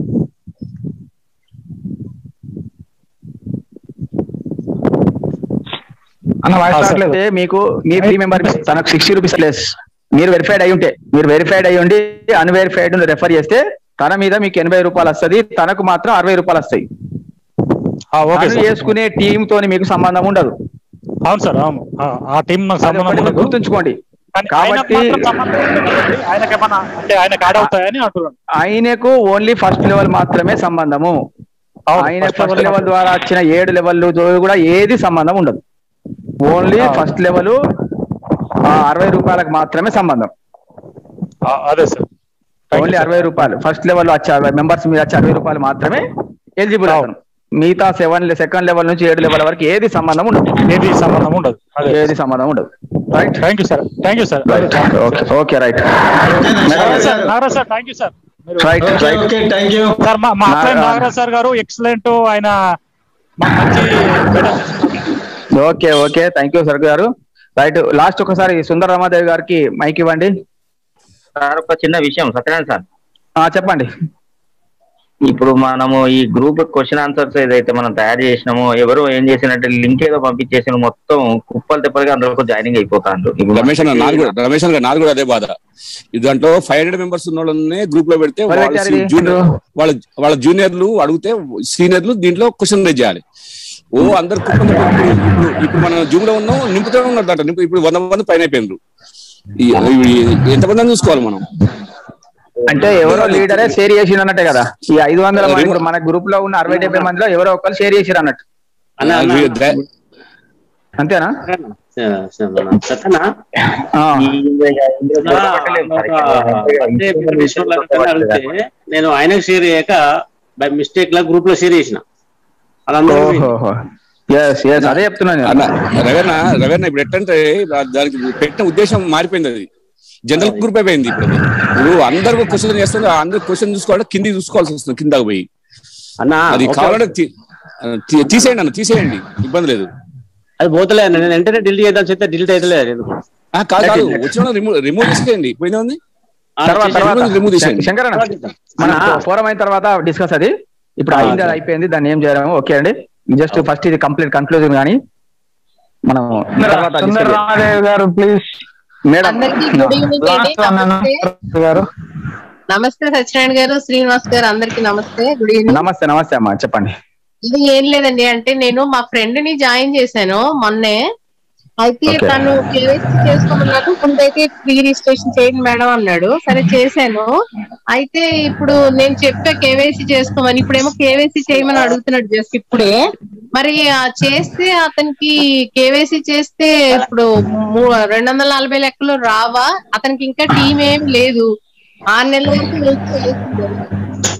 అన్న వాయిస్ రావట్లేదు అంటే మీకు మీ ఫ్రీ మెంబర్ తనకు సిక్స్టీ రూపీస్ ప్లస్ మీరు వెరిఫైడ్ అయి ఉంటే మీరు వెరిఫైడ్ అయి ఉండి అన్వెరిఫైడ్ రెఫర్ చేస్తే తన మీద మీకు ఎనభై రూపాయలు వస్తది తనకు మాత్రం అరవై రూపాయలు వస్తాయి ఓకే తను సార్ చేసుకునే టీమ్ తోని మీకు సంబంధం ఉండదు అవును సార్ అవును ఆ, ఆ టీం నాకు అది సంబంధం ఒకటి ఉండదు గుర్తుంచుకోండి కానీ ఆయనకు కాబట్టి మాత్రం సంబంధం ఉంది కదండి. ఆయనకి ఏమన్నా అంటే ఆయనకు యాడ్ అవుతాయని అంటున్నాను ఆయనకు ఓన్లీ ఫస్ట్ లెవెల్ మాత్రమే సంబంధము అవును, ఆయన first ఫస్ట్ level లెవెల్ ద్వారా వచ్చిన ఏడు లెవెల్ కూడా ఏది సంబంధం ఉండదు ఓన్లీ ఫస్ట్ లెవెల్ అరవై రూపాయలకు మాత్రమే సంబంధం ఆ, అదే sir Thank you, only sir. అరవై రూపాయలు ఫస్ట్ లెవెల్ వచ్చే మెంబర్స్ మీద వచ్చే అరవై రూపాయలు మాత్రమే ఎలిజిబుల్ అవుతాను మిగతా సెవెన్ సెకండ్ లెవెల్ నుంచి ఏడు లెవెల్ వరకు ఏది సంబంధం ఉండదు ఏది సంబంధం ఉండదు అదే ఏది సంబంధం ఉండదు right thank you sir thank you sir okay okay right Nagaraj sir Nagaraj sir thank you sir మీరు right okay right okay thank you sir మా మా అప్లైన్ నా- నాగరాజ్ సార్ గారు ఎక్సలెంట్ ఆయన మాకు మంచి better చేస్తున్నారు. Okay okay thank you sir garu right last ఒకసారి సుందర రమాదేవి గారికి మైక్ ఇవ్వండి సార్ ఒక చిన్న విషయం సత్యనారాయణ సార్ ఆ, చెప్పండి ఇప్పుడు మనము ఈ గ్రూప్ క్వశ్చన్ ఆన్సర్స్ ఏదైతే మనం తయారు చేసినామో ఎవరో ఏం చేసినట్టు లింక్ ఏదో పంపించేసిన మొత్తం కుప్పలు తెప్పలుగా అందరికీ జాయినింగ్ అయిపోతాండ్రు ఇప్పుడు రమేష్ అన్న నాది కూడా రమేష్ అన్న నాది కూడా అదే బాధ ఇది దాంట్లో ఫైవ్ హండ్రెడ్ మెంబర్స్ ఉన్న వాళ్ళనే గ్రూప్ లో పెడితే మరి వాళ్ళ పెట్టారు ఇది? జూనియర్ వాళ్ళ వాళ్ళ జూనియర్లు అడిగితే సీనియర్లు దీంట్లో క్వశ్చన్ రేజ్ చేయాలి ఓ అందరు కుప్పలు తెప్పలు. ఇప్పుడు ఇప్పుడు మనం జూమ్ లో ఉన్నాం నింపుతూనే ఉన్నారు దాంట్లో నింపు ఇప్పుడు వంద మంది పైన అయిపోయినారు ఈ- ఈ- ఎంతమంది అని చూసుకోవాలి మనం అంటే ఎవరో లీడరే షేర్ చేసిండు అన్నట్టే కదా ఈ ఐదు వందల మంది ఇప్పుడు మన గ్రూప్ లో ఉన్న అరవై డెబ్బై మందిలో ఎవరో ఒకరు షేర్ చేసిరు అన్నట్టు అన్న అన్న, వీ- ద- అంతేనా సత్యనా ఆ, అడిగితే నేను ఆయనకు షేర్ చేయక బై మిస్టేక్ లా గ్రూప్ లో షేర్ చేసిన వాళ్ళందరూ ఓహోహో ఎస్ ఎస్ అదే చెప్తున్నాను అన్న నేను. రవీణ రవీణ ఇప్పుడు ఎట్టంటే దానికి పెట్టిన ఉద్దేశం మారిపోయింది అది జనరల్ గ్రూప్ అయిపోయింది ఇప్పుడు అది. ఇప్పుడు అందరూ క్వశ్చన్ చేస్తారు అందరు క్వశ్చన్ చూసుకోవాలి కింది చూసుకోవాల్సి వస్తుంది కిందకు పోయి అన్న అది ఓకే, కావాలంటే తీ- తీ- తీసేయండి అన్న తీసేయండి ఇబ్బంది లేదు అది పోతలే అన్న నేను వెంటనే డిలీట్ చేద్దాం చెప్తే డిలీట్ అయితే ఎందుకు ఆ, కాదు కాదు వచ్చిన రిమూవ్ రిమూవ్ చేసేయండి పోయినా ఉంది ఆ, తర్వాత చేసేయండి. తర్వాత రిమూవ్ చేసేయండి. శంకర్ అన్న మన అన్న, ఫోరం అయిన తర్వాత డిస్కస్ అది ఇప్పుడు ఆ, అయింది అది అయిపోయింది దాన్ని ఏం చేయలేము ఓకే అండి జస్ట్ ఫస్ట్ ఇది కంప్లీట్ కన్క్లూజన్ కానీ మనం తర్వాత సుందర discuss చేద్దాం. రామాదేవి గారు ప్లీజ్ మేడం అందరికీ గుడ్ ఈవినింగ్ అండి లాస్ట్ అన్న నమస్తే గారు నమస్తే సత్యనారాయణ గారు శ్రీనివాస్ గారు అందరికీ నమస్తే గుడ్ ఈవినింగ్ నమస్తే నమస్తే అమ్మా చెప్పండి ఇది ఏం లేదండి అంటే నేను మా ఫ్రెండ్ ని జాయిన్ చేశాను మొన్నే అయితే Okay. తను కేవైసీ చేసుకోమన్నాడు ముందైతే ఫ్రీ రిజిస్ట్రేషన్ చేయండి మేడం అన్నాడు సరే చేశాను అయితే ఇప్పుడు నేను చెప్పా కేవైసీ చేసుకోమని ఇప్పుడేమో కేవైసీ చేయమని అడుగుతున్నాడు జస్ట్ ఇప్పుడే మరి ఆ చేస్తే అతనికి కేవైసీ చేస్తే ఇప్పుడు మూ- రెండు వందల నలభై లెక్కలు రావా అతనికి ఇంకా టీం ఏం లేదు ఆరు నెలల వరకు వెయిట్ చేయాల్సిందే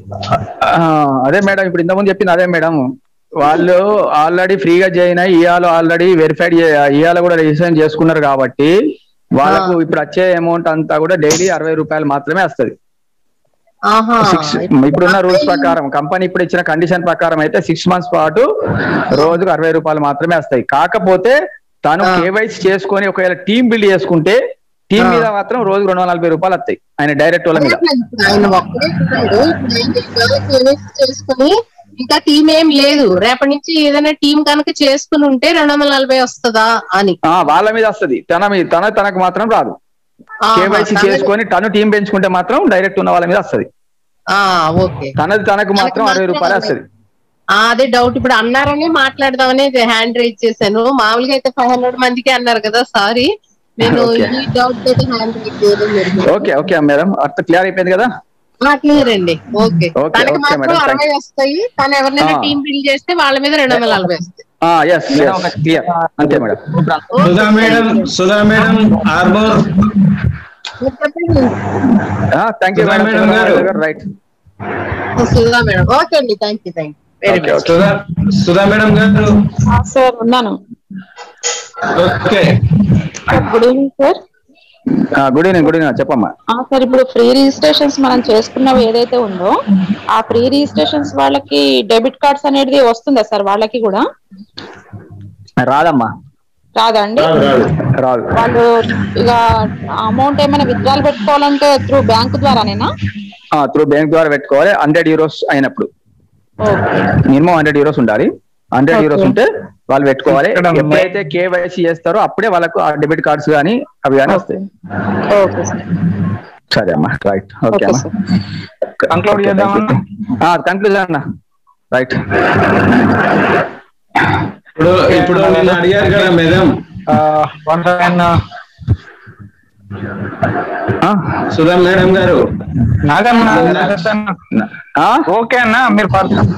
ఆ, అదే మేడం ఇప్పుడు ఇంతకుముందు చెప్పింది అదే మేడం వాళ్ళు ఆల్రెడీ ఫ్రీగా జాయిన్ అయ్యి ఇయాలో ఆల్రెడీ వెరిఫైడ్ ఇయాల కూడా రిజిస్ట్రేషన్ చేసుకున్నారు కాబట్టి వాళ్ళకు ఇప్పుడు వచ్చే అమౌంట్ అంతా కూడా డైలీ అరవై రూపాయలు మాత్రమే వస్తది ఆహా సిక్స్ ఇప్పుడున్న రూల్స్ ప్రకారం కంపెనీ ఇప్పుడు ఇచ్చిన కండిషన్ ప్రకారం అయితే సిక్స్ మంత్స్ పాటు రోజుకు అరవై రూపాయలు మాత్రమే వస్తాయి కాకపోతే తను కేవైసీ చేసుకొని ఒకవేళ టీం బిల్డ్ చేసుకుంటే టీం మీద మాత్రం రోజుకు రెండు వందల నలభై రూపాయలు వస్తాయి ఆయన డైరెక్ట్ వాళ్ళ మీద ఇప్పుడు ఆయన ఒక్కడే ఉన్నాడు. ఇప్పుడు ఆయన ఒకవేళ KYC చేసుకుని ఇంకా టీం ఏం లేదు రేపటి నుంచి ఏదైనా టీం కనుక చేసుకుని ఉంటే రెండు వందల నలభై వస్తుందా అని ఆ వాళ్ళ మీద వస్తది తన మీద తన తనకు మాత్రం రాదు ఆహా, కేవైసీ తనది- చేసుకొని తను టీం పెంచుకుంటే మాత్రం డైరెక్ట్ ఉన్న వాళ్ళ మీద వస్తది ఆ ఓకే తనది తనకు మాత్రం అరవై రూపాయలు వస్తది ఆ, అదే డౌట్ ఇప్పుడు అన్నారని మాట్లాడదామని హ్యాండ్ రైజ్ చేశాను మామూలుగా అయితే ఫైవ్ హండ్రెడ్ మందికి అన్నారు కదా సారీ నేను Okay. ఈ డౌట్ అయితే హ్యాండ్ రైజ్ చేయడం జరిగింది ఓకే ఓకే మేడం అర్థం క్లియర్ అయిపోయింది కదా క్లియర్ అండి ఓకే Okay, తనకి okay, మాత్రం madam, thank అరవై వస్తాయి తను ఎవరినైనా ఆ. టీం బిల్డ్ చేస్తే వాళ్ళ మీద రెండు వందల నలభై వస్తాయి ఎస్ క్లియర్ అంతే madam Sudha madam Sudha madam ఆర్మోర్ thank you Sudha madam garu. Madam right Sudha madam okay అండి thank you thank you very much Sudha Sudha madam garu sir ఉన్నాను okay good evening sir good evening good evening చెప్పమ్మా ఆ, సార్ ఇప్పుడు ఫ్రీ రిజిస్ట్రేషన్స్ మనం చేసుకున్నవి ఏదైతే ఉందో ఆ ఫ్రీ రిజిస్ట్రేషన్స్ వాళ్ళకి డెబిట్ కార్డ్స్ అనేది వస్తుందా సార్ వాళ్ళకి కూడా రాదమ్మా రాదా అండి రాదు వాళ్ళు ఇక అమౌంట్ ఏమైనా విత్డ్రాల్ పెట్టుకోవాలంటే త్రూ బ్యాంక్ ద్వారానేనా త్రూ బ్యాంక్ ద్వారా పెట్టుకోవాలి హండ్రెడ్ యూరోస్ అయినప్పుడు ఓకే మినిమం హండ్రెడ్ యూరోస్ ఉండాలి హండ్రెడ్ Okay. యూరోస్ ఉంటే వాళ్ళు పెట్టుకోవాలి ఇక్కడ ఎప్పుడైతే కేవైసీ చేస్తారో అప్పుడే వాళ్ళకు ఆ డెబిట్ కార్డ్స్ కానీ అవి కానీ వస్తాయి ఓకే సార్ సరే అమ్మా రైట్ ఓకే ఓకే అమ్మా సార్ కంక్లూడ్ చేద్దామన్నా కంక్లూజన్ అన్న రైట్ ఇప్పుడు ఇప్పుడు నేను అడిగారు కదా madam once again Sudha madam garu నాగన్న ఓకే అన్న మీరు పర్సన్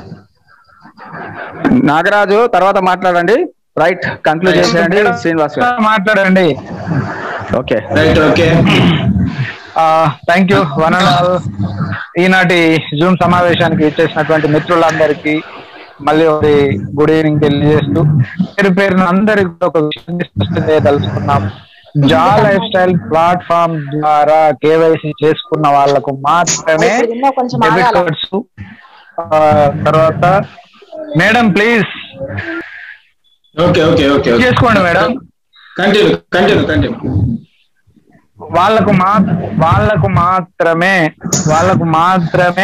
నాగరాజు తర్వాత మాట్లాడండి రైట్ కంక్లూడ్ చేసేయండి శ్రీనివాస్ గారు మాట్లాడండి okay right okay thank you one and all ఈనాటి జూమ్ సమావేశానికి ఇచ్చేసినటువంటి మిత్రులందరికీ మళ్ళీ ఒకటి గుడ్ ఈవినింగ్ తెలియజేస్తూ పేరు పేరున అందరికి ఒక విషయం స్పష్టం చేయదలుచుకున్నాం జా లైఫ్ స్టైల్ ప్లాట్ఫామ్ ద్వారా కేవైసీ చేసుకున్న వాళ్ళకు మాత్రమే ఇంకా కొంచెం డెబిట్ ఆగాల. కార్డ్స్ తర్వాత madam please okay okay okay చేసుకోండి మేడం కంటిన్యూ కంటిన్యూ కంటిన్యూ వాళ్ళకు మా వాళ్ళకు మాత్రమే వాళ్ళకు మాత్రమే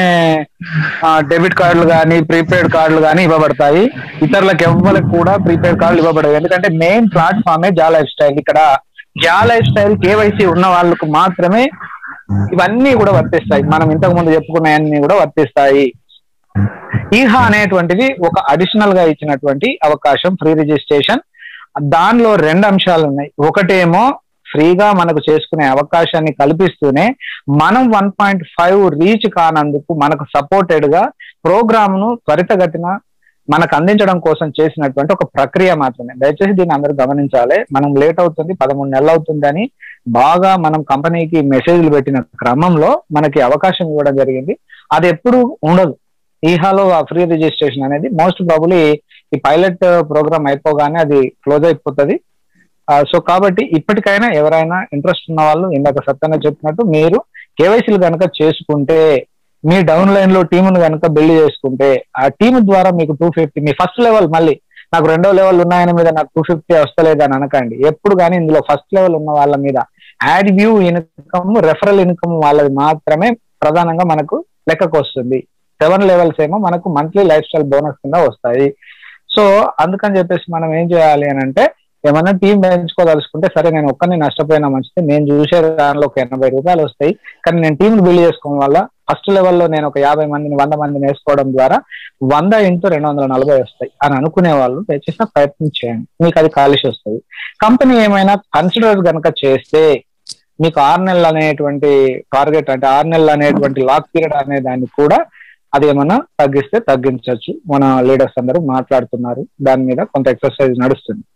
డెబిట్ కార్డులు కానీ ప్రీపెయిడ్ కార్డులు కానీ ఇవ్వబడతాయి ఇతరులకు ఎవ్వరికి కూడా ప్రీపెయిడ్ కార్డులు ఇవ్వబడవు ఎందుకంటే మెయిన్ ప్లాట్ఫామే జా లైఫ్ స్టైల్ ఇక్కడ జా లైఫ్ స్టైల్ కేవైసీ ఉన్న వాళ్ళకు మాత్రమే ఇవన్నీ కూడా వర్తిస్తాయి మనం ఇంతకు ముందు చెప్పుకున్నవన్నీ కూడా వర్తిస్తాయి ఈహా అనేటువంటిది ఒక అడిషనల్ గా ఇచ్చినటువంటి అవకాశం ఫ్రీ రిజిస్ట్రేషన్ దానిలో రెండు అంశాలు ఉన్నాయి ఒకటేమో ఫ్రీగా మనకు చేసుకునే అవకాశాన్ని కల్పిస్తూనే మనం వన్ పాయింట్ ఫైవ్ రీచ్ కానందుకు మనకు సపోర్టెడ్ గా ప్రోగ్రామ్ ను త్వరితగతిన మనకు అందించడం కోసం చేసినటువంటి ఒక ప్రక్రియ మాత్రమే దయచేసి దీన్ని అందరూ గమనించాలి మనం లేట్ అవుతుంది పదమూడు నెలలు అవుతుందని బాగా మనం కంపెనీకి మెసేజ్లు పెట్టిన క్రమంలో మనకి అవకాశం ఇవ్వడం జరిగింది అది ఎప్పుడు ఉండదు ఈహాలో ఆ ఫ్రీ రిజిస్ట్రేషన్ అనేది మోస్ట్ ప్రాబులీ ఈ పైలట్ ప్రోగ్రామ్ అయిపోగానే అది క్లోజ్ అయిపోతుంది సో కాబట్టి ఇప్పటికైనా ఎవరైనా ఇంట్రెస్ట్ ఉన్న వాళ్ళు ఇందాక సత్యన చెప్పినట్టు మీరు కేవైసీలు కనుక చేసుకుంటే మీ డౌన్ లైన్ లో టీమును కనుక బిల్డ్ చేసుకుంటే ఆ టీం ద్వారా మీకు టూ ఫిఫ్టీ మీ ఫస్ట్ లెవెల్ మళ్ళీ నాకు రెండో లెవెల్ ఉన్నాయని మీద నాకు టూ ఫిఫ్టీ వస్తలేదు అని అనకండి ఎప్పుడు కానీ ఇందులో ఫస్ట్ లెవెల్ ఉన్న వాళ్ళ మీద ad view income referral income వాళ్ళది మాత్రమే ప్రధానంగా మనకు లెక్కకు వస్తుంది సెవెన్ లెవెల్స్ ఏమో మనకు మంత్లీ లైఫ్ స్టైల్ బోనస్ కింద వస్తాయి సో అందుకని చెప్పేసి మనం ఏం చేయాలి అని అంటే ఏమన్నా టీం పెంచుకోదలుచుకుంటే సరే నేను ఒక్కరిని నష్టపోయినా మంచిది నేను చూసే దానిలో ఒక ఎనభై రూపాయలు వస్తాయి కానీ నేను టీం బిల్డ్ చేసుకోవడం వల్ల ఫస్ట్ లెవెల్లో నేను ఒక యాభై మందిని వంద మందిని వేసుకోవడం ద్వారా వంద ఇంటూ రెండు వందల నలభై వస్తాయి అని అనుకునే వాళ్ళు దయచేసి ప్రయత్నం చేయండి మీకు అది కాలిష్ వస్తుంది కంపెనీ ఏమైనా కన్సిడర్ కనుక చేస్తే మీకు ఆరు నెలలు అనేటువంటి టార్గెట్ అంటే ఆరు నెలలు అనేటువంటి లాక్ పీరియడ్ అనే దాన్ని కూడా అది ఏమన్నా తగ్గిస్తే తగ్గించవచ్చు మన లీడర్స్ అందరూ మాట్లాడుతున్నారు దాని మీద కొంత ఎక్సర్సైజ్ నడుస్తుంది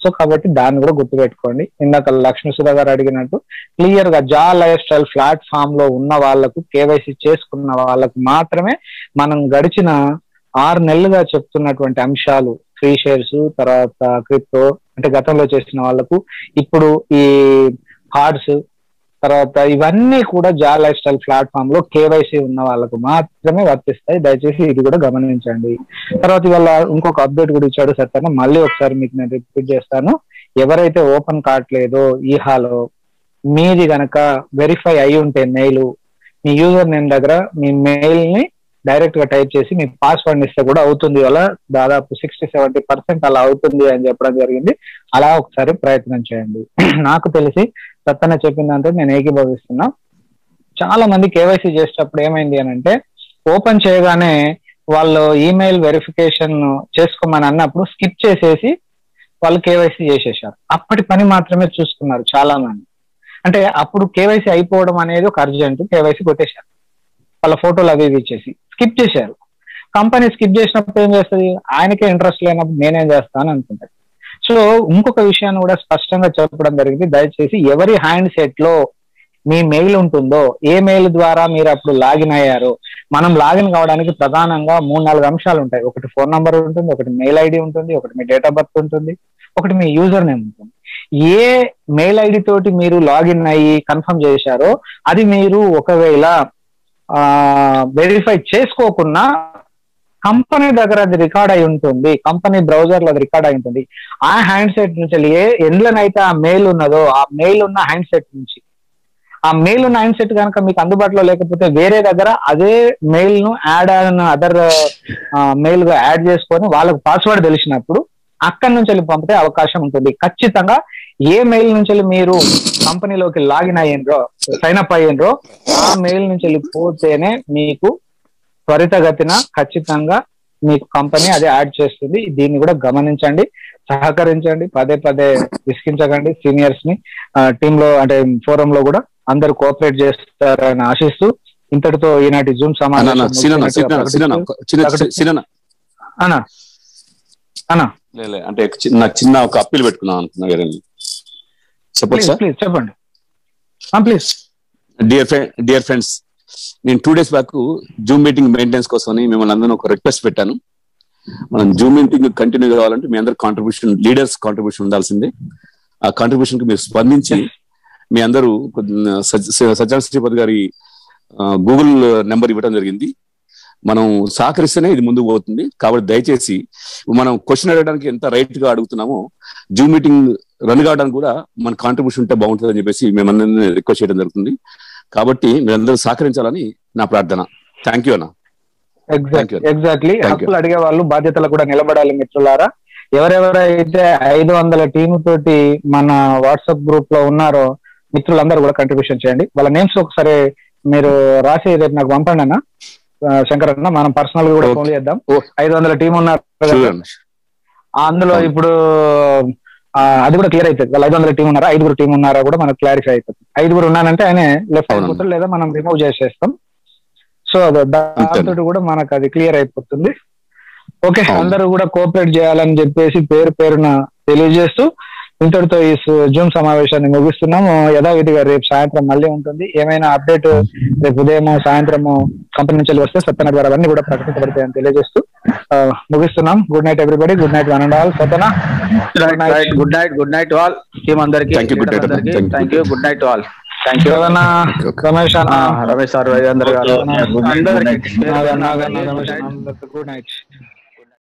సో కాబట్టి దాన్ని కూడా గుర్తుపెట్టుకోండి ఇందాక లక్ష్మీ సుధా గారు అడిగినట్టు క్లియర్ గా జా లైఫ్ స్టైల్ ప్లాట్ఫామ్ లో ఉన్న వాళ్ళకు కేవైసీ చేసుకున్న వాళ్ళకు మాత్రమే మనం గడిచిన ఆరు నెలలుగా చెప్తున్నటువంటి అంశాలు ఫ్రీ షేర్స్ తర్వాత క్రిప్టో అంటే గతంలో చేసిన వాళ్ళకు ఇప్పుడు ఈ కార్డ్స్ తర్వాత ఇవన్నీ కూడా జా లైఫ్ స్టైల్ ప్లాట్ఫామ్ లో కేవైసీ ఉన్న వాళ్ళకు మాత్రమే వర్తిస్తాయి దయచేసి ఇది కూడా గమనించండి తర్వాత ఇవాళ ఇంకొక అప్డేట్ కూడా ఇచ్చాడు సత్యన మళ్ళీ ఒకసారి మీకు నేను రిపీట్ చేస్తాను ఎవరైతే ఓపెన్ కావట్లేదో ఈహాలో మీది గనక వెరిఫై అయి ఉంటే మెయిల్ మీ యూజర్ నేమ్ దగ్గర మీ మెయిల్ ని డైరెక్ట్ గా టైప్ చేసి మీ పాస్వర్డ్ ఇస్తే కూడా అవుతుంది అలా దాదాపు సిక్స్టీ సెవెంటీ పర్సెంట్ అలా అవుతుంది అని చెప్పడం జరిగింది అలా ఒకసారి ప్రయత్నం చేయండి నాకు తెలిసి సత్తన చెప్పిందంటే నేను ఏకీభవిస్తున్నా చాలా మంది కేవైసీ చేసేటప్పుడు ఏమైంది అని అంటే ఓపెన్ చేయగానే వాళ్ళు ఈమెయిల్ వెరిఫికేషన్ చేసుకోమని అన్నప్పుడు స్కిప్ చేసేసి వాళ్ళు కేవైసీ చేసేసారు అప్పటి పని మాత్రమే చూసుకున్నారు చాలా మంది అంటే అప్పుడు కేవైసీ అయిపోవడం అనేది ఒక అర్జెంట్ కేవైసీ కొట్టేశారు వాళ్ళ ఫోటోలు అవి ఇవి ఇచ్చేసి స్కిప్ చేశారు కంపెనీ స్కిప్ చేసినప్పుడు ఏం చేస్తుంది ఆయనకే ఇంట్రెస్ట్ లేనప్పుడు నేనేం చేస్తాను అనుకుంటారు సో ఇంకొక విషయాన్ని కూడా స్పష్టంగా చెప్పడం జరిగింది దయచేసి ఎవరి హ్యాండ్ సెట్ లో మీ మెయిల్ ఉంటుందో ఏ మెయిల్ ద్వారా మీరు అప్పుడు లాగిన్ అయ్యారో మనం లాగిన్ కావడానికి ప్రధానంగా మూడు నాలుగు అంశాలు ఉంటాయి ఒకటి ఫోన్ నంబర్ ఉంటుంది ఒకటి మెయిల్ ఐడి ఉంటుంది ఒకటి మీ డేట్ ఆఫ్ బర్త్ ఉంటుంది ఒకటి మీ యూజర్ నేమ్ ఉంటుంది ఏ మెయిల్ ఐడి తోటి మీరు లాగిన్ అయ్యి కన్ఫర్మ్ చేశారో అది మీరు ఒకవేళ వెరిఫై చేసుకోకున్నా కంపెనీ దగ్గర అది రికార్డ్ అయి ఉంటుంది కంపెనీ బ్రౌజర్ లో అది రికార్డ్ అయి ఉంటుంది ఆ హ్యాండ్ సెట్ నుంచి ఏ ఎండ్లనైతే ఆ మెయిల్ ఉన్నదో ఆ మెయిల్ ఉన్న హ్యాండ్ సెట్ నుంచి ఆ మెయిల్ ఉన్న హ్యాండ్ సెట్ కనుక మీకు అందుబాటులో లేకపోతే వేరే దగ్గర అదే మెయిల్ ను యాడ్ అయిన అదర్ మెయిల్ గా యాడ్ చేసుకొని వాళ్ళకు పాస్వర్డ్ తెలిసినప్పుడు అక్కడి నుంచి వెళ్ళి పంపితే అవకాశం ఉంటుంది ఖచ్చితంగా ఏ మెయిల్ నుంచి వెళ్ళి మీరు కంపెనీలోకి లాగిన్ అయ్యిండ్రో సైన్ అప్ అయ్యిండ్రో ఆ మెయిల్ నుంచి వెళ్ళి పోతేనే మీకు త్వరితగతిన ఖచ్చితంగా మీకు కంపెనీ అది యాడ్ చేస్తుంది దీన్ని కూడా గమనించండి సహకరించండి పదే పదే విసిగించకండి సీనియర్స్ ని టీమ్ లో అంటే ఫోరం లో కూడా అందరు కోఆపరేట్ చేస్తారని ఆశిస్తూ ఇంతటితో ఈనాటి జూమ్ అన్న, అన్న, సీనన్న, సమావేశం సీనన్న, సీనన్న, చిన్న- సీనన్న. అనా అనా లే, లే, అంటే చిన్న చిన్న ఒక అప్పీల్ పెట్టుకున్నాం అనుకున్నా వేరే చెప్పొచ్చా ప్లీజ్ చెప్పండి please dear friend dear friends నేను two days back Zoom meeting maintenance కోసం మిమ్మల్ని అందరూ ఒక రిక్వెస్ట్ పెట్టాను మనం జూమ్ మీటింగ్ కంటిన్యూ కావాలంటే మీ అందరు కాంట్రిబ్యూషన్ లీడర్స్ కాంట్రిబ్యూషన్ ఉండాల్సిందే ఆ కాంట్రిబ్యూషన్ కి మీరు స్పందించి మీ అందరూ సజ్జన శ్రీపతి గారి గూగుల్ నెంబర్ ఇవ్వడం జరిగింది మనం సహకరిస్తేనే ఇది ముందుకు పోతుంది కాబట్టి దయచేసి మనం క్వశ్చన్ అడగడానికి ఎంత రైట్ గా అడుగుతున్నామో జూమ్ మీటింగ్ రన్ కావడానికి కూడా మన కాంట్రిబ్యూషన్ ఉంటే బాగుంటుంది అని చెప్పేసి మేమందరినీ రిక్వెస్ట్ చేయడం జరుగుతుంది కాబట్టి మీరందరూ సహకరించాలని నా ప్రార్థన థ్యాంక్ యూ అన్న ఎగ్జాక్ట్లీ ఎగ్జాక్ట్లీ హక్కులు అడిగే వాళ్ళు బాధ్యతలు కూడా నిలబడాలి మిత్రులారా ఎవరెవరైతే ఐదు వందల టీం తోటి మన వాట్సాప్ గ్రూప్ లో ఉన్నారో మిత్రులందరూ కూడా కంట్రిబ్యూషన్ చేయండి వాళ్ళ నేమ్స్ ఒకసారి మీరు రాసి రేపు నాకు పంపండి అన్న ఆ, శంకర్ అన్న మనం పర్సనల్ గా కూడా ఫోన్ చేద్దాం ఐదు వందల టీం ఉన్నారు కదా. ఆ, అందులో ఇప్పుడు ఆ, అది కూడా క్లియర్ అవుతుంది వాళ్ళు ఐదు వందల టీం ఉన్నారా ఐదుగురు టీం ఉన్నారా కూడా మనకు క్లారిఫై అవుతుంది ఐదుగురు ఉన్నానంటే ఆయన లెఫ్ట్ అయిపోతారు లేదా మనం రిమూవ్ చేసేస్తాం సో దాంతో కూడా మనకు అది క్లియర్ అయిపోతుంది ఓకే అందరూ కూడా కోఆపరేట్ చేయాలని చెప్పేసి పేరు పేరున తెలియజేస్తూ ఇంతటితో ఈ జూమ్ సమావేశాన్ని ముగిస్తున్నాము యథావిధిగా రేపు సాయంత్రం మళ్ళీ ఉంటుంది ఏమైనా అప్డేట్ రేపు ఉదయం సాయంత్రం కంపెనీ నుంచి వస్తే సత్యన ద్వారా అవన్నీ కూడా ప్రకటించబడతాయని తెలియజేస్తూ ఆ, ముగిస్తున్నాం good night everybody good night one and all సత్యన good night good night all team అందరికి Thank you, good night, అందరికీ thank you. Thank you good night all thank you Ramana Ramesh అన్న రమేష్ సార్ అందరు అందరికీ అందరికి నాగన్న, రమేష్ అన్న, అందరికీ గుడ్ నైట్